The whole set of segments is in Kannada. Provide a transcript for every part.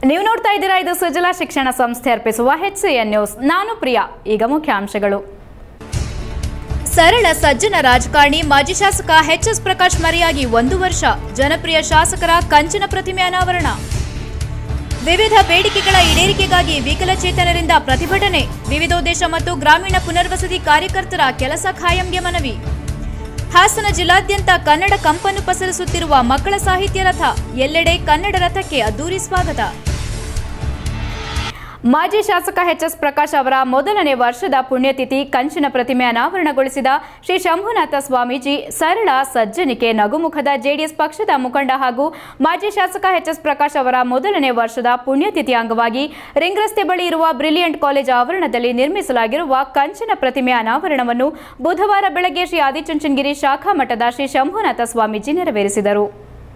ನೀವು ನೋಡ್ತಾ ಇದ್ದೀರಾ ಇದು ಸುಜಲಾ ಶಿಕ್ಷಣ ಸಂಸ್ಥೆ ಅರ್ಪಿಸುವ ಎನ್ ನ್ಯೂಸ್ ನಾನು ಪ್ರಿಯಾ ಈಗ ಮುಖ್ಯಾಂಶಗಳು ಸರಳ ಸಜ್ಜನ ರಾಜಕಾರಣಿ ಮಾಜಿ ಶಾಸಕ ಎಚ್ಎಸ್ ಪ್ರಕಾಶ್ ಮರೆಯಾಗಿ ಒಂದು ವರ್ಷ ಜನಪ್ರಿಯ ಶಾಸಕರ ಕಂಚಿನ ಪ್ರತಿಮೆ ಅನಾವರಣ ವಿವಿಧ ಬೇಡಿಕೆಗಳ ಈಡೇರಿಕೆಗಾಗಿ ವಿಕಲಚೇತನರಿಂದ ಪ್ರತಿಭಟನೆ ವಿವಿಧೋದ್ದೇಶ ಮತ್ತು ಗ್ರಾಮೀಣ ಪುನರ್ವಸತಿ ಕಾರ್ಯಕರ್ತರ ಕೆಲಸ ಖಾಯಂಗೆ ಮನವಿ ಹಾಸನ ಜಿಲ್ಲಾದ್ಯಂತ ಕನ್ನಡ ಕಂಪನ್ನು ಪಸರಿಸುತ್ತಿರುವ ಮಕ್ಕಳ ಸಾಹಿತ್ಯ ರಥ ಎಲ್ಲೆಡೆ ಕನ್ನಡ ರಥಕ್ಕೆ ಅದ್ದೂರಿ ಸ್ವಾಗತ ಮಾಜಿ ಶಾಸಕ ಎಚ್ಎಸ್ ಪ್ರಕಾಶ್ ಅವರ ಮೊದಲನೇ ವರ್ಷದ ಪುಣ್ಯತಿಥಿ ಕಂಚಿನ ಪ್ರತಿಮೆ ಅನಾವರಣಗೊಳಿಸಿದ ಶ್ರೀ ಶಂಭುನಾಥ ಸ್ವಾಮೀಜಿ ಸರಳ ಸಜ್ಜನಿಕೆ ನಗುಮುಖದ ಜೆಡಿಎಸ್ ಪಕ್ಷದ ಮುಖಂಡ ಹಾಗೂ ಮಾಜಿ ಶಾಸಕ ಎಚ್ಎಸ್ ಪ್ರಕಾಶ್ ಅವರ ಮೊದಲನೇ ವರ್ಷದ ಪುಣ್ಯತಿಥಿ ಅಂಗವಾಗಿ ರಿಂಗ್ ರಸ್ತೆ ಬಳಿ ಇರುವ ಬ್ರಿಲಿಯಂಟ್ ಕಾಲೇಜ್ ಆವರಣದಲ್ಲಿ ನಿರ್ಮಿಸಲಾಗಿರುವ ಕಂಚಿನ ಪ್ರತಿಮೆ ಅನಾವರಣವನ್ನು ಬುಧವಾರ ಬೆಳಗ್ಗೆ ಶ್ರೀ ಆದಿಚುಂಚನಗಿರಿ ಶಾಖಾ ಮಠದ ಶ್ರೀ ಶಂಭುನಾಥ ಸ್ವಾಮೀಜಿ ನೆರವೇರಿಸಿದರು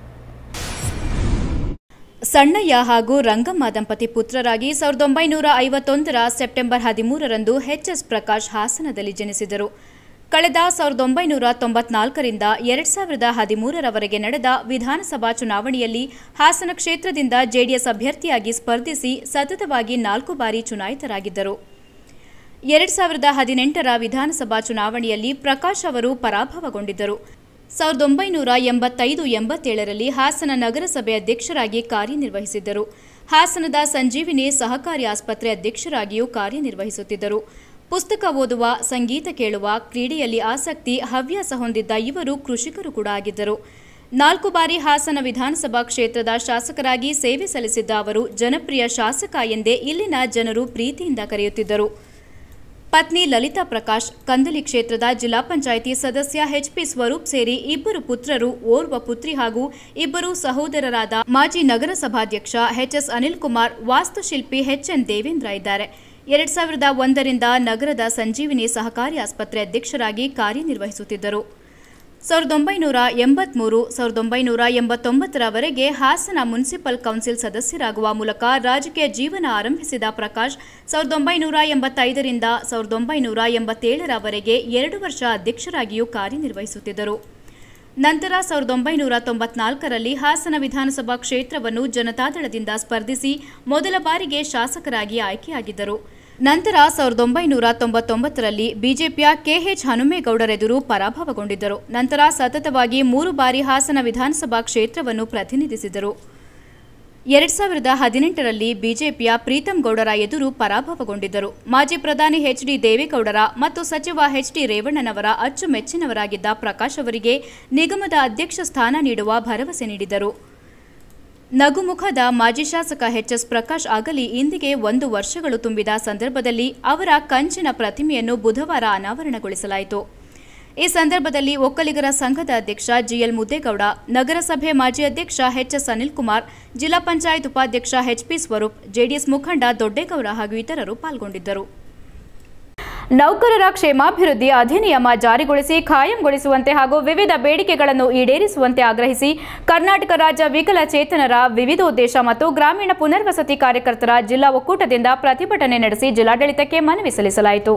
ಸಣ್ಣಯ್ಯ ಹಾಗೂ ರಂಗಮ್ಮ ದಂಪತಿ ಪುತ್ರರಾಗಿ ಸಾವಿರದ ಒಂಬೈನೂರ ಐವತ್ತೊಂದರ ಸೆಪ್ಟೆಂಬರ್ ಹದಿಮೂರರಂದು ಎಚ್ಎಸ್ ಪ್ರಕಾಶ್ ಹಾಸನದಲ್ಲಿ ಜನಿಸಿದರು ಕಳೆದ ಸಾವಿರದ ಒಂಬೈನೂರ ತೊಂಬತ್ನಾಲ್ಕರಿಂದ ಎರಡ್ ಸಾವಿರದ ಹದಿಮೂರರವರೆಗೆ ನಡೆದ ವಿಧಾನಸಭಾ ಚುನಾವಣೆಯಲ್ಲಿ ಹಾಸನ ಕ್ಷೇತ್ರದಿಂದ ಜೆಡಿಎಸ್ ಅಭ್ಯರ್ಥಿಯಾಗಿ ಸ್ಪರ್ಧಿಸಿ ಸತತವಾಗಿ ನಾಲ್ಕು ಬಾರಿ ಚುನಾಯಿತರಾಗಿದ್ದರು ಎರಡ್ ಸಾವಿರದ ಹದಿನೆಂಟರ ವಿಧಾನಸಭಾ ಚುನಾವಣೆಯಲ್ಲಿ ಪ್ರಕಾಶ್ ಅವರು ಪರಾಭವಗೊಂಡಿದ್ದರು ಸಾವಿರದ ಒಂಬೈನೂರ ಎಂಬತ್ತೈದು ಎಂಬತ್ತೇಳರಲ್ಲಿ ಹಾಸನ ನಗರಸಭೆ ಅಧ್ಯಕ್ಷರಾಗಿ ಕಾರ್ಯನಿರ್ವಹಿಸಿದ್ದರು ಹಾಸನದ ಸಂಜೀವಿನಿ ಸಹಕಾರಿ ಆಸ್ಪತ್ರೆ ಅಧ್ಯಕ್ಷರಾಗಿಯೂ ಕಾರ್ಯನಿರ್ವಹಿಸುತ್ತಿದ್ದರು ಪುಸ್ತಕ ಓದುವ ಸಂಗೀತ ಕೇಳುವ ಕ್ರೀಡೆಯಲ್ಲಿ ಆಸಕ್ತಿ ಹವ್ಯಾಸ ಹೊಂದಿದ್ದ ಇವರು ಕೃಷಿಕರು ಕೂಡ ಆಗಿದ್ದರು ನಾಲ್ಕು ಬಾರಿ ಹಾಸನ ವಿಧಾನಸಭಾ ಕ್ಷೇತ್ರದ ಶಾಸಕರಾಗಿ ಸೇವೆ ಸಲ್ಲಿಸಿದ್ದ ಅವರು ಜನಪ್ರಿಯ ಶಾಸಕ ಎಂದೇ ಇಲ್ಲಿನ ಜನರು ಪ್ರೀತಿಯಿಂದ ಕರೆಯುತ್ತಿದ್ದರು ಪತ್ನಿ ಲಲಿತಾ ಪ್ರಕಾಶ್ ಕಂದಲಿ ಕ್ಷೇತ್ರದ ಜಿಲ್ಲಾ ಪಂಚಾಯಿತಿ ಸದಸ್ಯ ಎಚ್ಪಿ ಸ್ವರೂಪ್ ಸೇರಿ ಇಬ್ಬರು ಪುತ್ರರು ಓರ್ವ ಪುತ್ರಿ ಹಾಗೂ ಇಬ್ಬರು ಸಹೋದರರಾದ ಮಾಜಿ ನಗರಸಭಾಧ್ಯಕ್ಷ ಎಚ್ಎಸ್ ಅನಿಲ್ ಕುಮಾರ್ ವಾಸ್ತುಶಿಲ್ಪಿ ಎಚ್ಎನ್ ದೇವೇಂದ್ರ ಇದ್ದಾರೆ ಎರಡ್ ಸಾವಿರದ ಒಂದರಿಂದ ನಗರದ ಸಂಜೀವಿನಿ ಸಹಕಾರಿ ಆಸ್ಪತ್ರೆ ಅಧ್ಯಕ್ಷರಾಗಿ ಕಾರ್ಯನಿರ್ವಹಿಸುತ್ತಿದ್ದರು ಸಾವಿರದ ಒಂಬೈನೂರ ಎಂಬತ್ಮೂರು ಸಾವಿರದ ಒಂಬೈನೂರ ಎಂಬತ್ತೊಂಬತ್ತರವರೆಗೆ ಹಾಸನ ಮುನ್ಸಿಪಲ್ ಕೌನ್ಸಿಲ್ ಸದಸ್ಯರಾಗುವ ಮೂಲಕ ರಾಜಕೀಯ ಜೀವನ ಆರಂಭಿಸಿದ ಪ್ರಕಾಶ್ ಸಾವಿರದ ಒಂಬೈನೂರ ಎಂಬತ್ತೈದರಿಂದ ಸಾವಿರದ ಒಂಬೈನೂರ ಎಂಬತ್ತೇಳರವರೆಗೆ ಎರಡು ವರ್ಷ ಅಧ್ಯಕ್ಷರಾಗಿಯೂ ಕಾರ್ಯನಿರ್ವಹಿಸುತ್ತಿದ್ದರು ನಂತರ ಸಾವಿರದ ಒಂಬೈನೂರ ತೊಂಬತ್ನಾಲ್ಕರಲ್ಲಿ ಹಾಸನ ವಿಧಾನಸಭಾ ಕ್ಷೇತ್ರವನ್ನು ಜನತಾದಳದಿಂದ ಸ್ಪರ್ಧಿಸಿ ಮೊದಲ ಬಾರಿಗೆ ಶಾಸಕರಾಗಿ ಆಯ್ಕೆಯಾಗಿದ್ದರು ನಂತರ ಸಾವಿರದ ಒಂಬೈನೂರ ತೊಂಬತ್ತೊಂಬತ್ತರಲ್ಲಿ ಬಿಜೆಪಿಯ ಕೆಎಚ್ ಹನುಮೇಗೌಡರೆದುರು ಪರಾಭವಗೊಂಡಿದ್ದರು ನಂತರ ಸತತವಾಗಿ ಮೂರು ಬಾರಿ ಹಾಸನ ವಿಧಾನಸಭಾ ಕ್ಷೇತ್ರವನ್ನು ಪ್ರತಿನಿಧಿಸಿದರು ಎರಡ್ ಸಾವಿರದ ಹದಿನೆಂಟರಲ್ಲಿ ಬಿಜೆಪಿಯ ಪ್ರೀತಂ ಗೌಡರ ಎದುರು ಪರಾಭವಗೊಂಡಿದ್ದರು ಮಾಜಿ ಪ್ರಧಾನಿ ಎಚ್ ಡಿ ದೇವೇಗೌಡರ ಮತ್ತು ಸಚಿವ ಎಚ್ ಡಿ ರೇವಣ್ಣನವರ ಅಚ್ಚುಮೆಚ್ಚಿನವರಾಗಿದ್ದ ಪ್ರಕಾಶ್ ಅವರಿಗೆ ನಿಗಮದ ಅಧ್ಯಕ್ಷ ಸ್ಥಾನ ನೀಡುವ ಭರವಸೆ ನೀಡಿದರು ನಗುಮುಖದ ಮಾಜಿ ಶಾಸಕ ಎಚ್ಎಸ್ ಪ್ರಕಾಶ್ ಆಗಲಿ ಇಂದಿಗೆ ಒಂದು ವರ್ಷಗಳು ತುಂಬಿದ ಸಂದರ್ಭದಲ್ಲಿ ಅವರ ಕಂಚಿನ ಪ್ರತಿಮೆಯನ್ನು ಬುಧವಾರ ಅನಾವರಣಗೊಳಿಸಲಾಯಿತು ಈ ಸಂದರ್ಭದಲ್ಲಿ ಒಕ್ಕಲಿಗರ ಸಂಘದ ಅಧ್ಯಕ್ಷ ಜಿಎಲ್ ಮುದ್ದೇಗೌಡ ನಗರಸಭೆ ಮಾಜಿ ಅಧ್ಯಕ್ಷ ಎಚ್ಎಸ್ ಅನಿಲ್ ಕುಮಾರ್ ಜಿಲ್ಲಾ ಪಂಚಾಯತ್ ಉಪಾಧ್ಯಕ್ಷ ಎಚ್ಪಿ ಸ್ವರೂಪ್ ಜೆಡಿಎಸ್ ಮುಖಂಡ ದೊಡ್ಡೇಗೌಡ ಹಾಗೂ ಇತರರು ಪಾಲ್ಗೊಂಡಿದ್ದರು ನೌಕರರ ಕ್ಷೇಮಾಭಿವೃದ್ಧಿ ಅಧಿನಿಯಮ ಜಾರಿಗೊಳಿಸಿ ಖಾಯಂಗೊಳಿಸುವಂತೆ ಹಾಗೂ ವಿವಿಧ ಬೇಡಿಕೆಗಳನ್ನು ಈಡೇರಿಸುವಂತೆ ಆಗ್ರಹಿಸಿ ಕರ್ನಾಟಕ ರಾಜ್ಯ ವಿಕಲಚೇತನರ ವಿವಿಧೋದ್ದೇಶ ಮತ್ತು ಗ್ರಾಮೀಣ ಪುನರ್ವಸತಿ ಕಾರ್ಯಕರ್ತರ ಜಿಲ್ಲಾ ಒಕ್ಕೂಟದಿಂದ ಪ್ರತಿಭಟನೆ ನಡೆಸಿ ಜಿಲ್ಲಾಡಳಿತಕ್ಕೆ ಮನವಿ ಸಲ್ಲಿಸಲಾಯಿತು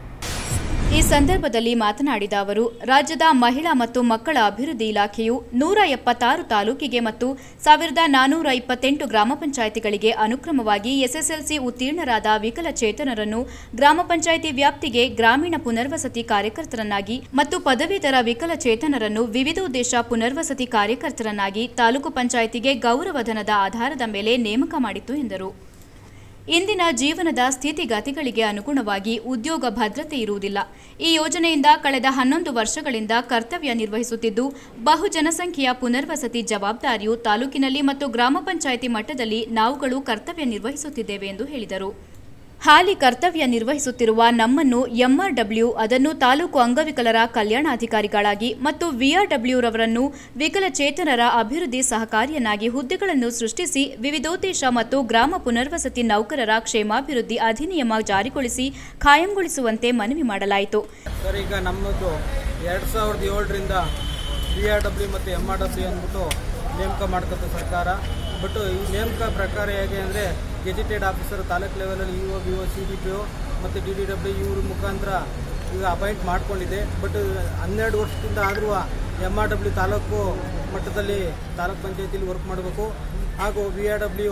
ಈ ಸಂದರ್ಭದಲ್ಲಿ ಮಾತನಾಡಿದ ಅವರು ರಾಜ್ಯದ ಮಹಿಳಾ ಮತ್ತು ಮಕ್ಕಳ ಅಭಿವೃದ್ಧಿ ಇಲಾಖೆಯು ನೂರ ಎಪ್ಪತ್ತಾರು ತಾಲೂಕಿಗೆ ಮತ್ತು ಸಾವಿರದ ನಾನೂರ ಇಪ್ಪತ್ತೆಂಟು ಗ್ರಾಮ ಪಂಚಾಯಿತಿಗಳಿಗೆ ಅನುಕ್ರಮವಾಗಿ ಎಸ್ಎಸ್ಎಲ್ಸಿ ಉತ್ತೀರ್ಣರಾದ ವಿಕಲಚೇತನರನ್ನು ಗ್ರಾಮ ಪಂಚಾಯಿತಿ ವ್ಯಾಪ್ತಿಗೆ ಗ್ರಾಮೀಣ ಪುನರ್ವಸತಿ ಕಾರ್ಯಕರ್ತರನ್ನಾಗಿ ಮತ್ತು ಪದವೀಧರ ವಿಕಲಚೇತನರನ್ನು ವಿವಿಧೋದ್ದೇಶ ಪುನರ್ವಸತಿ ಕಾರ್ಯಕರ್ತರನ್ನಾಗಿ ತಾಲೂಕು ಪಂಚಾಯಿತಿಗೆ ಗೌರವಧನದ ಆಧಾರದ ಮೇಲೆ ನೇಮಕ ಮಾಡಿತ್ತು ಎಂದರು ಇಂದಿನ ಜೀವನದ ಸ್ಥಿತಿಗತಿಗಳಿಗೆ ಅನುಗುಣವಾಗಿ ಉದ್ಯೋಗ ಭದ್ರತೆ ಇರುವುದಿಲ್ಲ ಈ ಯೋಜನೆಯಿಂದ ಕಳೆದ ಹನ್ನೊಂದು ವರ್ಷಗಳಿಂದ ಕರ್ತವ್ಯ ನಿರ್ವಹಿಸುತ್ತಿದ್ದು ಬಹು ಜನಸಂಖ್ಯೆಯ ಪುನರ್ವಸತಿ ಜವಾಬ್ದಾರಿಯು ತಾಲೂಕಿನಲ್ಲಿ ಮತ್ತು ಗ್ರಾಮ ಪಂಚಾಯಿತಿ ಮಟ್ಟದಲ್ಲಿ ನಾವುಗಳು ಕರ್ತವ್ಯ ನಿರ್ವಹಿಸುತ್ತಿದ್ದೇವೆ ಎಂದು ಹೇಳಿದರು ಹಾಲಿ ಕರ್ತವ್ಯ ನಿರ್ವಹಿಸುತ್ತಿರುವ ನಮ್ಮನ್ನು ಎಂಆರ್ಡಬ್ಲ್ಯೂ ಅದನ್ನು ತಾಲೂಕು ಅಂಗವಿಕಲರ ಕಲ್ಯಾಣಾಧಿಕಾರಿಗಳಾಗಿ ಮತ್ತು ವಿಆರ್ಡಬ್ಲ್ಯೂರವರನ್ನು ವಿಕಲಚೇತನರ ಅಭಿವೃದ್ಧಿ ಸಹಕಾರಿಯನ್ನಾಗಿ ಹುದ್ದೆಗಳನ್ನು ಸೃಷ್ಟಿಸಿ ವಿವಿಧೋದ್ದೇಶ ಮತ್ತು ಗ್ರಾಮ ಪುನರ್ವಸತಿ ನೌಕರರ ಕ್ಷೇಮಾಭಿವೃದ್ಧಿ ಅಧಿನಿಯಮ ಜಾರಿಗೊಳಿಸಿ ಖಾಯಂಗೊಳಿಸುವಂತೆ ಮನವಿ ಮಾಡಲಾಯಿತು ಸರ್ ಈಗ ನಮ್ಮದು ಎರಡು ಸಾವಿರದ ಏಳರಿಂದ ಬಿ ಆರ್ ಡಬ್ಲ್ಯೂ ಮತ್ತು ಎಮ್ ಆರ್ ಡಬ್ಲ್ಯೂ ಅಂದ್ಬಿಟ್ಟು ನೇಮಕ ಮಾಡ್ಕೊತ ಸರ್ಕಾರ ಬಟ್ ಈ ನೇಮಕ ಪ್ರಕಾರ ಹೇಗೆ ಅಂದರೆ ಗೆಜೆಟೆಡ್ ಆಫೀಸರ್ ತಾಲೂಕು ಲೆವೆಲಲ್ಲಿ E O B O C D P O ಮತ್ತು ಡಿ ಡಿ ಡಬ್ಲ್ಯೂ ಇವ್ರ ಮುಖಾಂತರ ಈಗ ಅಪಾಯಿಂಟ್ ಮಾಡ್ಕೊಂಡಿದೆ ಬಟ್ ಹನ್ನೆರಡು ವರ್ಷದಿಂದ ಆದರೂ ಎಮ್ ಆರ್ ಡಬ್ಲ್ಯೂ ತಾಲೂಕು ಮಟ್ಟದಲ್ಲಿ ತಾಲೂಕ್ ಪಂಚಾಯತಿಲಿ ವರ್ಕ್ ಮಾಡಬೇಕು ಹಾಗೂ ವಿ ಆರ್ ಡಬ್ಲ್ಯೂ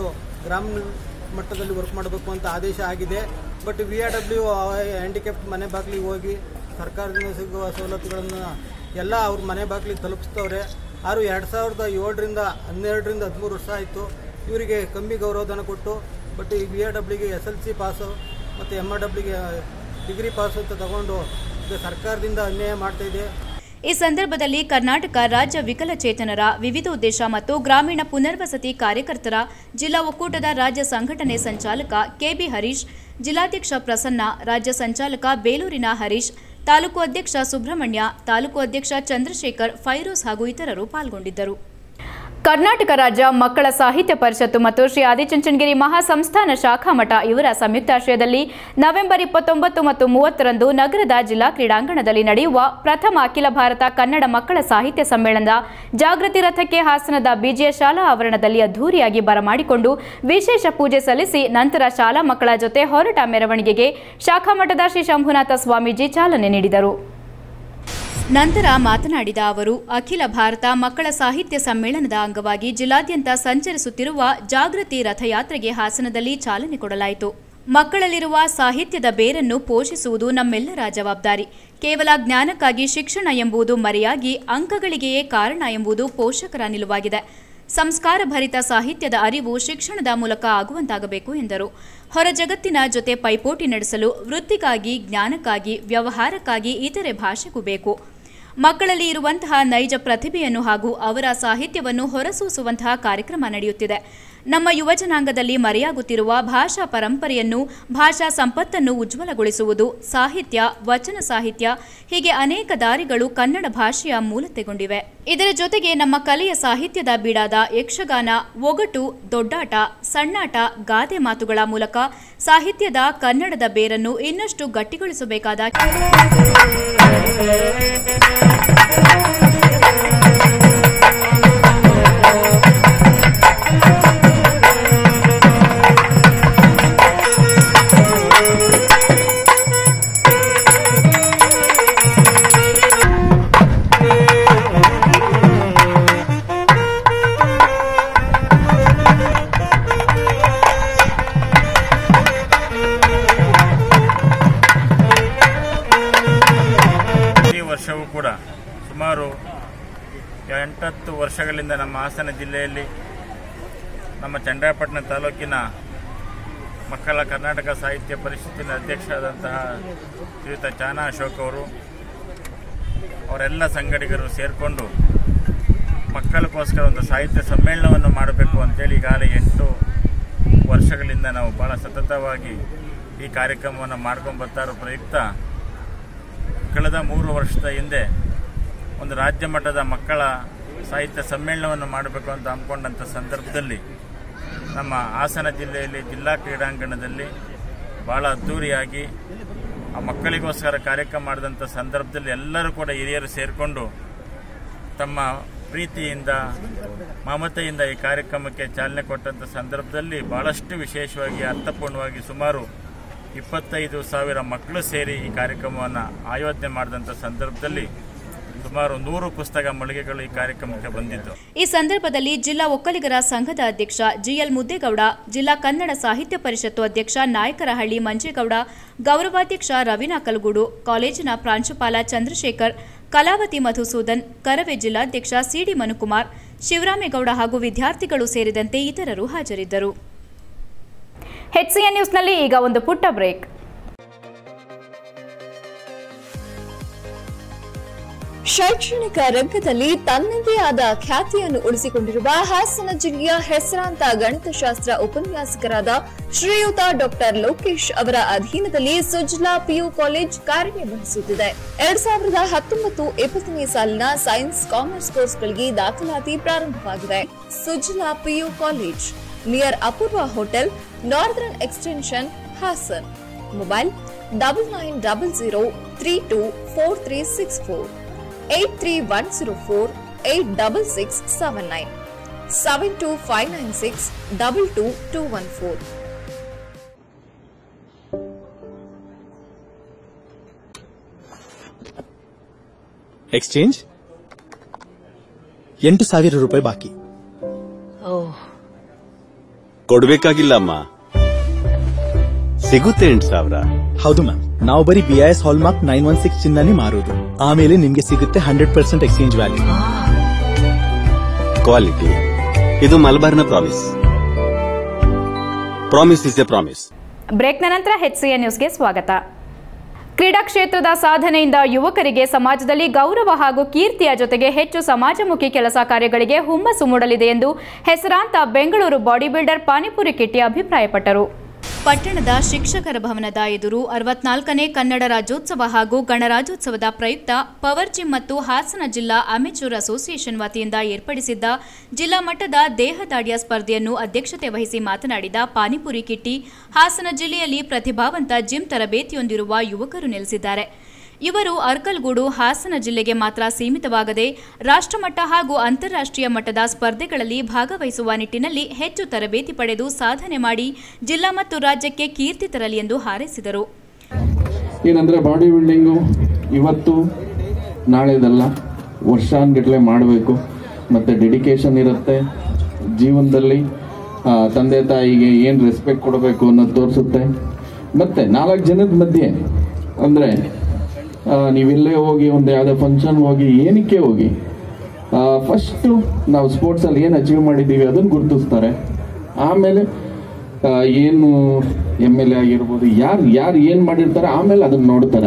ಗ್ರಾಮ ಮಟ್ಟದಲ್ಲಿ ವರ್ಕ್ ಮಾಡಬೇಕು ಅಂತ ಆದೇಶ ಆಗಿದೆ but V R W handicapped ಮನೆ ಬಾಗಿಲಿಗೆ ಹೋಗಿ ಸರ್ಕಾರದಿಂದ ಸಿಗುವ ಸವಲತ್ತುಗಳನ್ನು ಎಲ್ಲ ಅವ್ರ ಮನೆ ಬಾಗಿಲಿಗೆ ತಲುಪಿಸ್ತವ್ರೆ ಆರು ಎರಡು ಸಾವಿರದ ಏಳರಿಂದ ಹನ್ನೆರಡರಿಂದ ಹದಿಮೂರು ವರ್ಷ ಆಯಿತು ಇವರಿಗೆ ಕಮ್ಮಿ ಗೌರವಧನ ಕೊಟ್ಟು ಬಟ್ ಈ ವಿ ಆರ್ ಡಬ್ಲ್ಯೂಗೆ ಎಸ್ ಎಲ್ ಸಿ ಪಾಸು ಮತ್ತು ಎಮ್ ಆರ್ ಡಬ್ಲ್ಯೂಗೆ ಡಿಗ್ರಿ ಪಾಸು ಅಂತ ತಗೊಂಡು ಈಗ ಸರ್ಕಾರದಿಂದ ಅನ್ಯಾಯ ಮಾಡ್ತಾ ಇದೆ ಈ ಸಂದರ್ಭದಲ್ಲಿ ಕರ್ನಾಟಕ ರಾಜ್ಯ ವಿಕಲಚೇತನರ ವಿವಿಧೋದ್ದೇಶ ಮತ್ತು ಗ್ರಾಮೀಣ ಪುನರ್ವಸತಿ ಕಾರ್ಯಕರ್ತರ ಜಿಲ್ಲಾ ಒಕ್ಕೂಟದ ರಾಜ್ಯ ಸಂಘಟನೆ ಸಂಚಾಲಕ ಕೆಬಿ ಹರೀಶ್ ಜಿಲ್ಲಾಧ್ಯಕ್ಷ ಪ್ರಸನ್ನ ರಾಜ್ಯ ಸಂಚಾಲಕ ಬೇಲೂರಿನ ಹರೀಶ್ ತಾಲೂಕು ಅಧ್ಯಕ್ಷ ಸುಬ್ರಹ್ಮಣ್ಯ ತಾಲೂಕು ಅಧ್ಯಕ್ಷ ಚಂದ್ರಶೇಖರ್ ಫೈರೋಸ್ ಹಾಗೂ ಇತರರು ಪಾಲ್ಗೊಂಡಿದ್ದರು ಕರ್ನಾಟಕ ರಾಜ್ಯ ಮಕ್ಕಳ ಸಾಹಿತ್ಯ ಪರಿಷತ್ತು ಮತ್ತು ಶ್ರೀ ಆದಿಚುಂಚನಗಿರಿ ಮಹಾಸಂಸ್ಥಾನ ಶಾಖಾ ಮಠ ಇವರ ಸಂಯುಕ್ತಾಶ್ರಯದಲ್ಲಿ ನವೆಂಬರ್ ಇಪ್ಪತ್ತೊಂಬತ್ತು ಮತ್ತು ಮೂವತ್ತರಂದು ನಗರದ ಜಿಲ್ಲಾ ಕ್ರೀಡಾಂಗಣದಲ್ಲಿ ನಡೆಯುವ ಪ್ರಥಮ ಅಖಿಲ ಭಾರತ ಕನ್ನಡ ಮಕ್ಕಳ ಸಾಹಿತ್ಯ ಸಮ್ಮೇಳನದ ಜಾಗೃತಿ ರಥಕ್ಕೆ ಹಾಸನದ ಬಿಜಿಯ ಶಾಲಾ ಆವರಣದಲ್ಲಿ ಅದ್ದೂರಿಯಾಗಿ ಬರಮಾಡಿಕೊಂಡು ವಿಶೇಷ ಪೂಜೆ ಸಲ್ಲಿಸಿ ನಂತರ ಶಾಲಾ ಮಕ್ಕಳ ಜೊತೆ ಹೊರಟ ಮೆರವಣಿಗೆಗೆ ಶಾಖಾ ಮಠದ ಶ್ರೀ ಶಂಭುನಾಥ ಸ್ವಾಮೀಜಿ ಚಾಲನೆ ನೀಡಿದರು ನಂತರ ಮಾತನಾಡಿದ ಅವರು ಅಖಿಲ ಭಾರತ ಮಕ್ಕಳ ಸಾಹಿತ್ಯ ಸಮ್ಮೇಳನದ ಅಂಗವಾಗಿ ಜಿಲ್ಲಾದ್ಯಂತ ಸಂಚರಿಸುತ್ತಿರುವ ಜಾಗೃತಿ ರಥಯಾತ್ರೆಗೆ ಹಾಸನದಲ್ಲಿ ಚಾಲನೆ ಕೊಡಲಾಯಿತು ಮಕ್ಕಳಲ್ಲಿರುವ ಸಾಹಿತ್ಯದ ಬೇರನ್ನು ಪೋಷಿಸುವುದು ನಮ್ಮೆಲ್ಲರ ಜವಾಬ್ದಾರಿ ಕೇವಲ ಜ್ಞಾನಕ್ಕಾಗಿ ಶಿಕ್ಷಣ ಎಂಬುದು ಮರೆಯಾಗಿ ಅಂಕಗಳಿಗೆಯೇ ಕಾರಣ ಎಂಬುದು ಪೋಷಕರ ನಿಲುವಾಗಿದೆ ಸಂಸ್ಕಾರ ಭರಿತ ಸಾಹಿತ್ಯದ ಅರಿವು ಶಿಕ್ಷಣದ ಮೂಲಕ ಆಗುವಂತಾಗಬೇಕು ಎಂದರು ಹೊರ ಜಗತ್ತಿನ ಜೊತೆ ಪೈಪೋಟಿ ನಡೆಸಲು ವೃತ್ತಿಗಾಗಿ ಜ್ಞಾನಕ್ಕಾಗಿ ವ್ಯವಹಾರಕ್ಕಾಗಿ ಇತರೆ ಭಾಷೆಗೂ ಬೇಕು ಮಕ್ಕಳಲ್ಲಿ ಇರುವಂತಹ ನೈಜ ಪ್ರತಿಭೆಯನ್ನು ಹಾಗೂ ಅವರ ಸಾಹಿತ್ಯವನ್ನು ಹೊರಸೂಸುವಂತಹ ಕಾರ್ಯಕ್ರಮ ನಡೆಯುತ್ತಿದೆ ನಮ್ಮ ಯುವಜನಾಂಗದಲ್ಲಿ ಮರೆಯಾಗುತ್ತಿರುವ ಭಾಷಾ ಪರಂಪರೆಯನ್ನು ಭಾಷಾ ಸಂಪತ್ತನ್ನು ಉಜ್ವಲಗೊಳಿಸುವುದು ಸಾಹಿತ್ಯ ವಚನ ಸಾಹಿತ್ಯ ಹೀಗೆ ಅನೇಕ ದಾರಿಗಳು ಕನ್ನಡ ಭಾಷೆಯ ಮೂಲತೆಗೊಂಡಿವೆ ಇದರ ಜೊತೆಗೆ ನಮ್ಮ ಕಲೆಯ ಸಾಹಿತ್ಯದ ಬೀಡಾದ ಯಕ್ಷಗಾನ ಒಗಟು ದೊಡ್ಡಾಟ ಸಣ್ಣಾಟ ಗಾದೆ ಮಾತುಗಳ ಮೂಲಕ ಸಾಹಿತ್ಯದ ಕನ್ನಡದ ಬೇರನ್ನು ಇನ್ನಷ್ಟು ಗಟ್ಟಿಗೊಳಿಸಬೇಕಾದ ಪ್ರತಿ ವರ್ಷವೂ ಕೂಡ ಸುಮಾರು ಎಂಟತ್ತು ವರ್ಷಗಳಿಂದ ನಮ್ಮ ಹಾಸನ ಜಿಲ್ಲೆಯಲ್ಲಿ ನಮ್ಮ ಚಂದ್ರಾಪಟ್ಟಣ ತಾಲೂಕಿನ ಮಕ್ಕಳ ಕರ್ನಾಟಕ ಸಾಹಿತ್ಯ ಪರಿಷತ್ತಿನ ಅಧ್ಯಕ್ಷರಾದಂತಹ ಶ್ರೀಯುತ ಚಾನಾ ಅಶೋಕ್ ಅವರು ಅವರೆಲ್ಲ ಸಂಘಟಕರು ಸೇರಿಕೊಂಡು ಮಕ್ಕಳಿಗೋಸ್ಕರ ಒಂದು ಸಾಹಿತ್ಯ ಸಮ್ಮೇಳನವನ್ನು ಮಾಡಬೇಕು ಅಂತೇಳಿ ಈಗಾಗಲೇ ಎಂಟು ವರ್ಷಗಳಿಂದ ನಾವು ಭಾಳ ಸತತವಾಗಿ ಈ ಕಾರ್ಯಕ್ರಮವನ್ನು ಮಾಡ್ಕೊಂಡು ಬರ್ತಾ ಇರೋ ಪ್ರಯುಕ್ತ ಕಳೆದ ಮೂರು ವರ್ಷದ ಹಿಂದೆ ಒಂದು ರಾಜ್ಯ ಮಟ್ಟದ ಮಕ್ಕಳ ಸಾಹಿತ್ಯ ಸಮ್ಮೇಳನವನ್ನು ಮಾಡಬೇಕು ಅಂತ ಹಮ್ಮಿಕೊಂಡಂಥ ಸಂದರ್ಭದಲ್ಲಿ ನಮ್ಮ ಹಾಸನ ಜಿಲ್ಲೆಯಲ್ಲಿ ಜಿಲ್ಲಾ ಕ್ರೀಡಾಂಗಣದಲ್ಲಿ ಭಾಳ ಅದ್ಧೂರಿಯಾಗಿ ಆ ಮಕ್ಕಳಿಗೋಸ್ಕರ ಕಾರ್ಯಕ್ರಮ ಮಾಡಿದಂಥ ಸಂದರ್ಭದಲ್ಲಿ ಎಲ್ಲರೂ ಕೂಡ ಹಿರಿಯರು ಸೇರಿಕೊಂಡು ತಮ್ಮ ಪ್ರೀತಿಯಿಂದ ಮಮತೆಯಿಂದ ಈ ಕಾರ್ಯಕ್ರಮಕ್ಕೆ ಚಾಲನೆ ಕೊಟ್ಟಂಥ ಸಂದರ್ಭದಲ್ಲಿ ಭಾಳಷ್ಟು ವಿಶೇಷವಾಗಿ ಅರ್ಥಪೂರ್ಣವಾಗಿ ಸುಮಾರು ಇಪ್ಪತ್ತೈದು ಸಾವಿರ ಮಕ್ಕಳು ಸೇರಿ ಈ ಕಾರ್ಯಕ್ರಮವನ್ನು ಆಯೋಜನೆ ಮಾಡಿದಂಥ ಸಂದರ್ಭದಲ್ಲಿ ಸುಮಾರು ನೂರು ಪುಸ್ತಕ ಮಳಿಗೆಗಳು ಈ ಕಾರ್ಯಕ್ರಮಕ್ಕೆ ಬಂದಿದ್ದು ಈ ಸಂದರ್ಭದಲ್ಲಿ ಜಿಲ್ಲಾ ಒಕ್ಕಲಿಗರ ಸಂಘದ ಅಧ್ಯಕ್ಷ ಜಿಎಲ್ ಮುದ್ದೇಗೌಡ ಜಿಲ್ಲಾ ಕನ್ನಡ ಸಾಹಿತ್ಯ ಪರಿಷತ್ತು ಅಧ್ಯಕ್ಷ ನಾಯಕರಹಳ್ಳಿ ಮಂಜೇಗೌಡ ಗೌರವಾಧ್ಯಕ್ಷ ರವೀನಾ ಕಲಗೂಡು ಕಾಲೇಜಿನ ಪ್ರಾಂಶುಪಾಲ ಚಂದ್ರಶೇಖರ್ ಕಲಾವತಿ ಮಧುಸೂದನ್ ಕರವೇ ಜಿಲ್ಲಾಧ್ಯಕ್ಷ ಸಿಡಿ ಮನುಕುಮಾರ್ ಶಿವರಾಮೇಗೌಡ ಹಾಗೂ ವಿದ್ಯಾರ್ಥಿಗಳು ಸೇರಿದಂತೆ ಇತರರು ಹಾಜರಿದ್ದರು ಹೆಚ್ಸಿಎನ್ ನ್ಯೂಸ್ನಲ್ಲಿ ಈಗ ಒಂದು ಪುಟ್ಟ ಬ್ರೇಕ್ ಶೈಕ್ಷಣಿಕ ರಂಗದಲ್ಲಿ ತನ್ನದೇ ಆದ ಖ್ಯಾತಿಯನ್ನು ಉಳಿಸಿಕೊಂಡಿರುವ ಹಾಸನ ಜಿಲ್ಲೆಯ ಹೆಸರಾಂತ ಗಣಿತಶಾಸ್ತ್ರ ಉಪನ್ಯಾಸಕರಾದ ಶ್ರೀಯುತ ಡಾಕ್ಟರ್ ಲೋಕೇಶ್ ಅವರ ಅಧೀನದಲ್ಲಿ ಸುಜ್ಲಾ ಪಿಯು ಕಾಲೇಜ್ ಕಾರ್ಯನಿರ್ವಹಿಸುತ್ತಿದೆ ಎರಡ್ ಸಾವಿರದ ಹತ್ತೊಂಬತ್ತು ಇಪ್ಪತ್ತನೇ ಸಾಲಿನ ಸೈನ್ಸ್ ಕಾಮರ್ಸ್ ಕೋರ್ಸ್ಗಳಿಗೆ ದಾಖಲಾತಿ ಪ್ರಾರಂಭವಾಗಿದೆ ಸುಜ್ಲಾ PU college near Apoorva hotel northern extension Hassan mobile double nine double zero three two four three six four eight three one zero four eight double six seven nine seven two five nine six double two two one four exchange ಎಂಟು ಸಾವಿರ ರೂಪಾಯಿ ಬಾಕಿ ಕೊಡ್ಬೇಕಾಗಿಲ್ಲ ಅಮ್ಮ ಸಿಗುತ್ತೆ ಎಂಟು ಸಾವಿರ ಹೌದು ಮ್ಯಾಮ್ ನಾವು ಬರೀ B I S hallmark nine one six ಚಿನ್ನನೇ ಮಾರೋದು ಆಮೇಲೆ ನಿಮ್ಗೆ ಸಿಗುತ್ತೆ hundred percent exchange value quality ಇದು ಮಲಬಾರ್ನ promise promise is a promise ಬ್ರೇಕ್ನ ನಂತರ ಎಚ್ಸಿಎ ನ್ಯೂಸ್ಗೆ ಸ್ವಾಗತ ಕ್ರೀಡಾ ಕ್ಷೇತ್ರದ ಸಾಧನೆಯಿಂದ ಯುವಕರಿಗೆ ಸಮಾಜದಲ್ಲಿ ಗೌರವ ಹಾಗೂ ಕೀರ್ತಿಯ ಜೊತೆಗೆ ಹೆಚ್ಚು ಸಮಾಜಮುಖಿ ಕೆಲಸ ಕಾರ್ಯಗಳಿಗೆ ಹುಮ್ಮಸ್ಸು ಮೂಡಲಿದೆ ಎಂದು ಹೆಸರಾಂತ ಬೆಂಗಳೂರು ಬಾಡಿ ಬಿಲ್ಡರ್ ಪಾನಿಪುರಿ ಕಿಟ್ಟಿ ಅಭಿಪ್ರಾಯಪಟ್ಟರು ಪಟ್ಟಣದ ಶಿಕ್ಷಕರ ಭವನದ ಎದುರು ಅರವತ್ನಾಲ್ಕನೇ ಕನ್ನಡ ರಾಜ್ಯೋತ್ಸವ ಹಾಗೂ ಗಣರಾಜ್ಯೋತ್ಸವದ ಪ್ರಯುಕ್ತ ಪವರ್ ಜಿಮ್ ಮತ್ತು ಹಾಸನ ಜಿಲ್ಲಾ ಅಮೆಚೂರ್ ಅಸೋಸಿಯೇಷನ್ ವತಿಯಿಂದ ಏರ್ಪಡಿಸಿದ್ದ ಜಿಲ್ಲಾ ಮಟ್ಟದ ದೇಹದಾಡಿಯ ಸ್ಪರ್ಧೆಯನ್ನು ಅಧ್ಯಕ್ಷತೆ ವಹಿಸಿ ಮಾತನಾಡಿದ ಪಾನಿಪುರಿ ಕಿಟ್ಟಿ ಹಾಸನ ಜಿಲ್ಲೆಯಲ್ಲಿ ಪ್ರತಿಭಾವಂತ ಜಿಮ್ ತರಬೇತಿಯೊಂದಿರುವ ಯುವಕರು ನೆಲೆಸಿದ್ದಾರೆ ಇವರು ಅರ್ಕಲ್ಗೂಡು ಹಾಸನ ಜಿಲ್ಲೆಗೆ ಮಾತ್ರ ಸೀಮಿತವಾಗದೆ ರಾಷ್ಟ್ರಮಟ್ಟ ಹಾಗೂ ಅಂತಾರಾಷ್ಟ್ರೀಯ ಮಟ್ಟದ ಸ್ಪರ್ಧೆಗಳಲ್ಲಿ ಭಾಗವಹಿಸುವ ನಿಟ್ಟಿನಲ್ಲಿ ಹೆಚ್ಚು ತರಬೇತಿ ಪಡೆದು ಸಾಧನೆ ಮಾಡಿ ಜಿಲ್ಲಾ ಮತ್ತು ರಾಜ್ಯಕ್ಕೆ ಕೀರ್ತಿ ತರಲಿ ಎಂದು ಹಾರೈಸಿದರು ಏನಂದರೆ ಬಾಡಿ ಬಿಲ್ಡಿಂಗು ಇವತ್ತು ನಾಳೆದಲ್ಲ ವರ್ಷಾನ್ಗಟ್ಲೆ ಮಾಡಬೇಕು ಮತ್ತು ಡೆಡಿಕೇಶನ್ ಇರುತ್ತೆ ಜೀವನದಲ್ಲಿ ಆ, ತಂದೆ ತಾಯಿಗೆ ಏನು ರೆಸ್ಪೆಕ್ಟ್ ಕೊಡಬೇಕು ಅನ್ನೋದು ತೋರಿಸುತ್ತೆ ಮತ್ತು ನಾಲ್ಕು ಜನದ ಮಧ್ಯೆ ಅಂದರೆ ನೀವೆಲ್ಲೇ ಹೋಗಿ ಒಂದು ಯಾವುದೇ ಫಂಕ್ಷನ್ ಹೋಗಿ ಏನಕ್ಕೆ ಹೋಗಿ ಫಸ್ಟು ನಾವು ಸ್ಪೋರ್ಟ್ಸಲ್ಲಿ ಏನು ಅಚೀವ್ ಮಾಡಿದ್ದೀವಿ ಅದನ್ನು ಗುರುತಿಸ್ತಾರೆ ಆಮೇಲೆ ಆ, ಏನು ಎಮ್ ಎಲ್ ಎ ಆಗಿರ್ಬೋದು ಯಾರು ಯಾರು ಏನು ಮಾಡಿರ್ತಾರೆ ಆಮೇಲೆ ಅದನ್ನ ನೋಡ್ತಾರೆ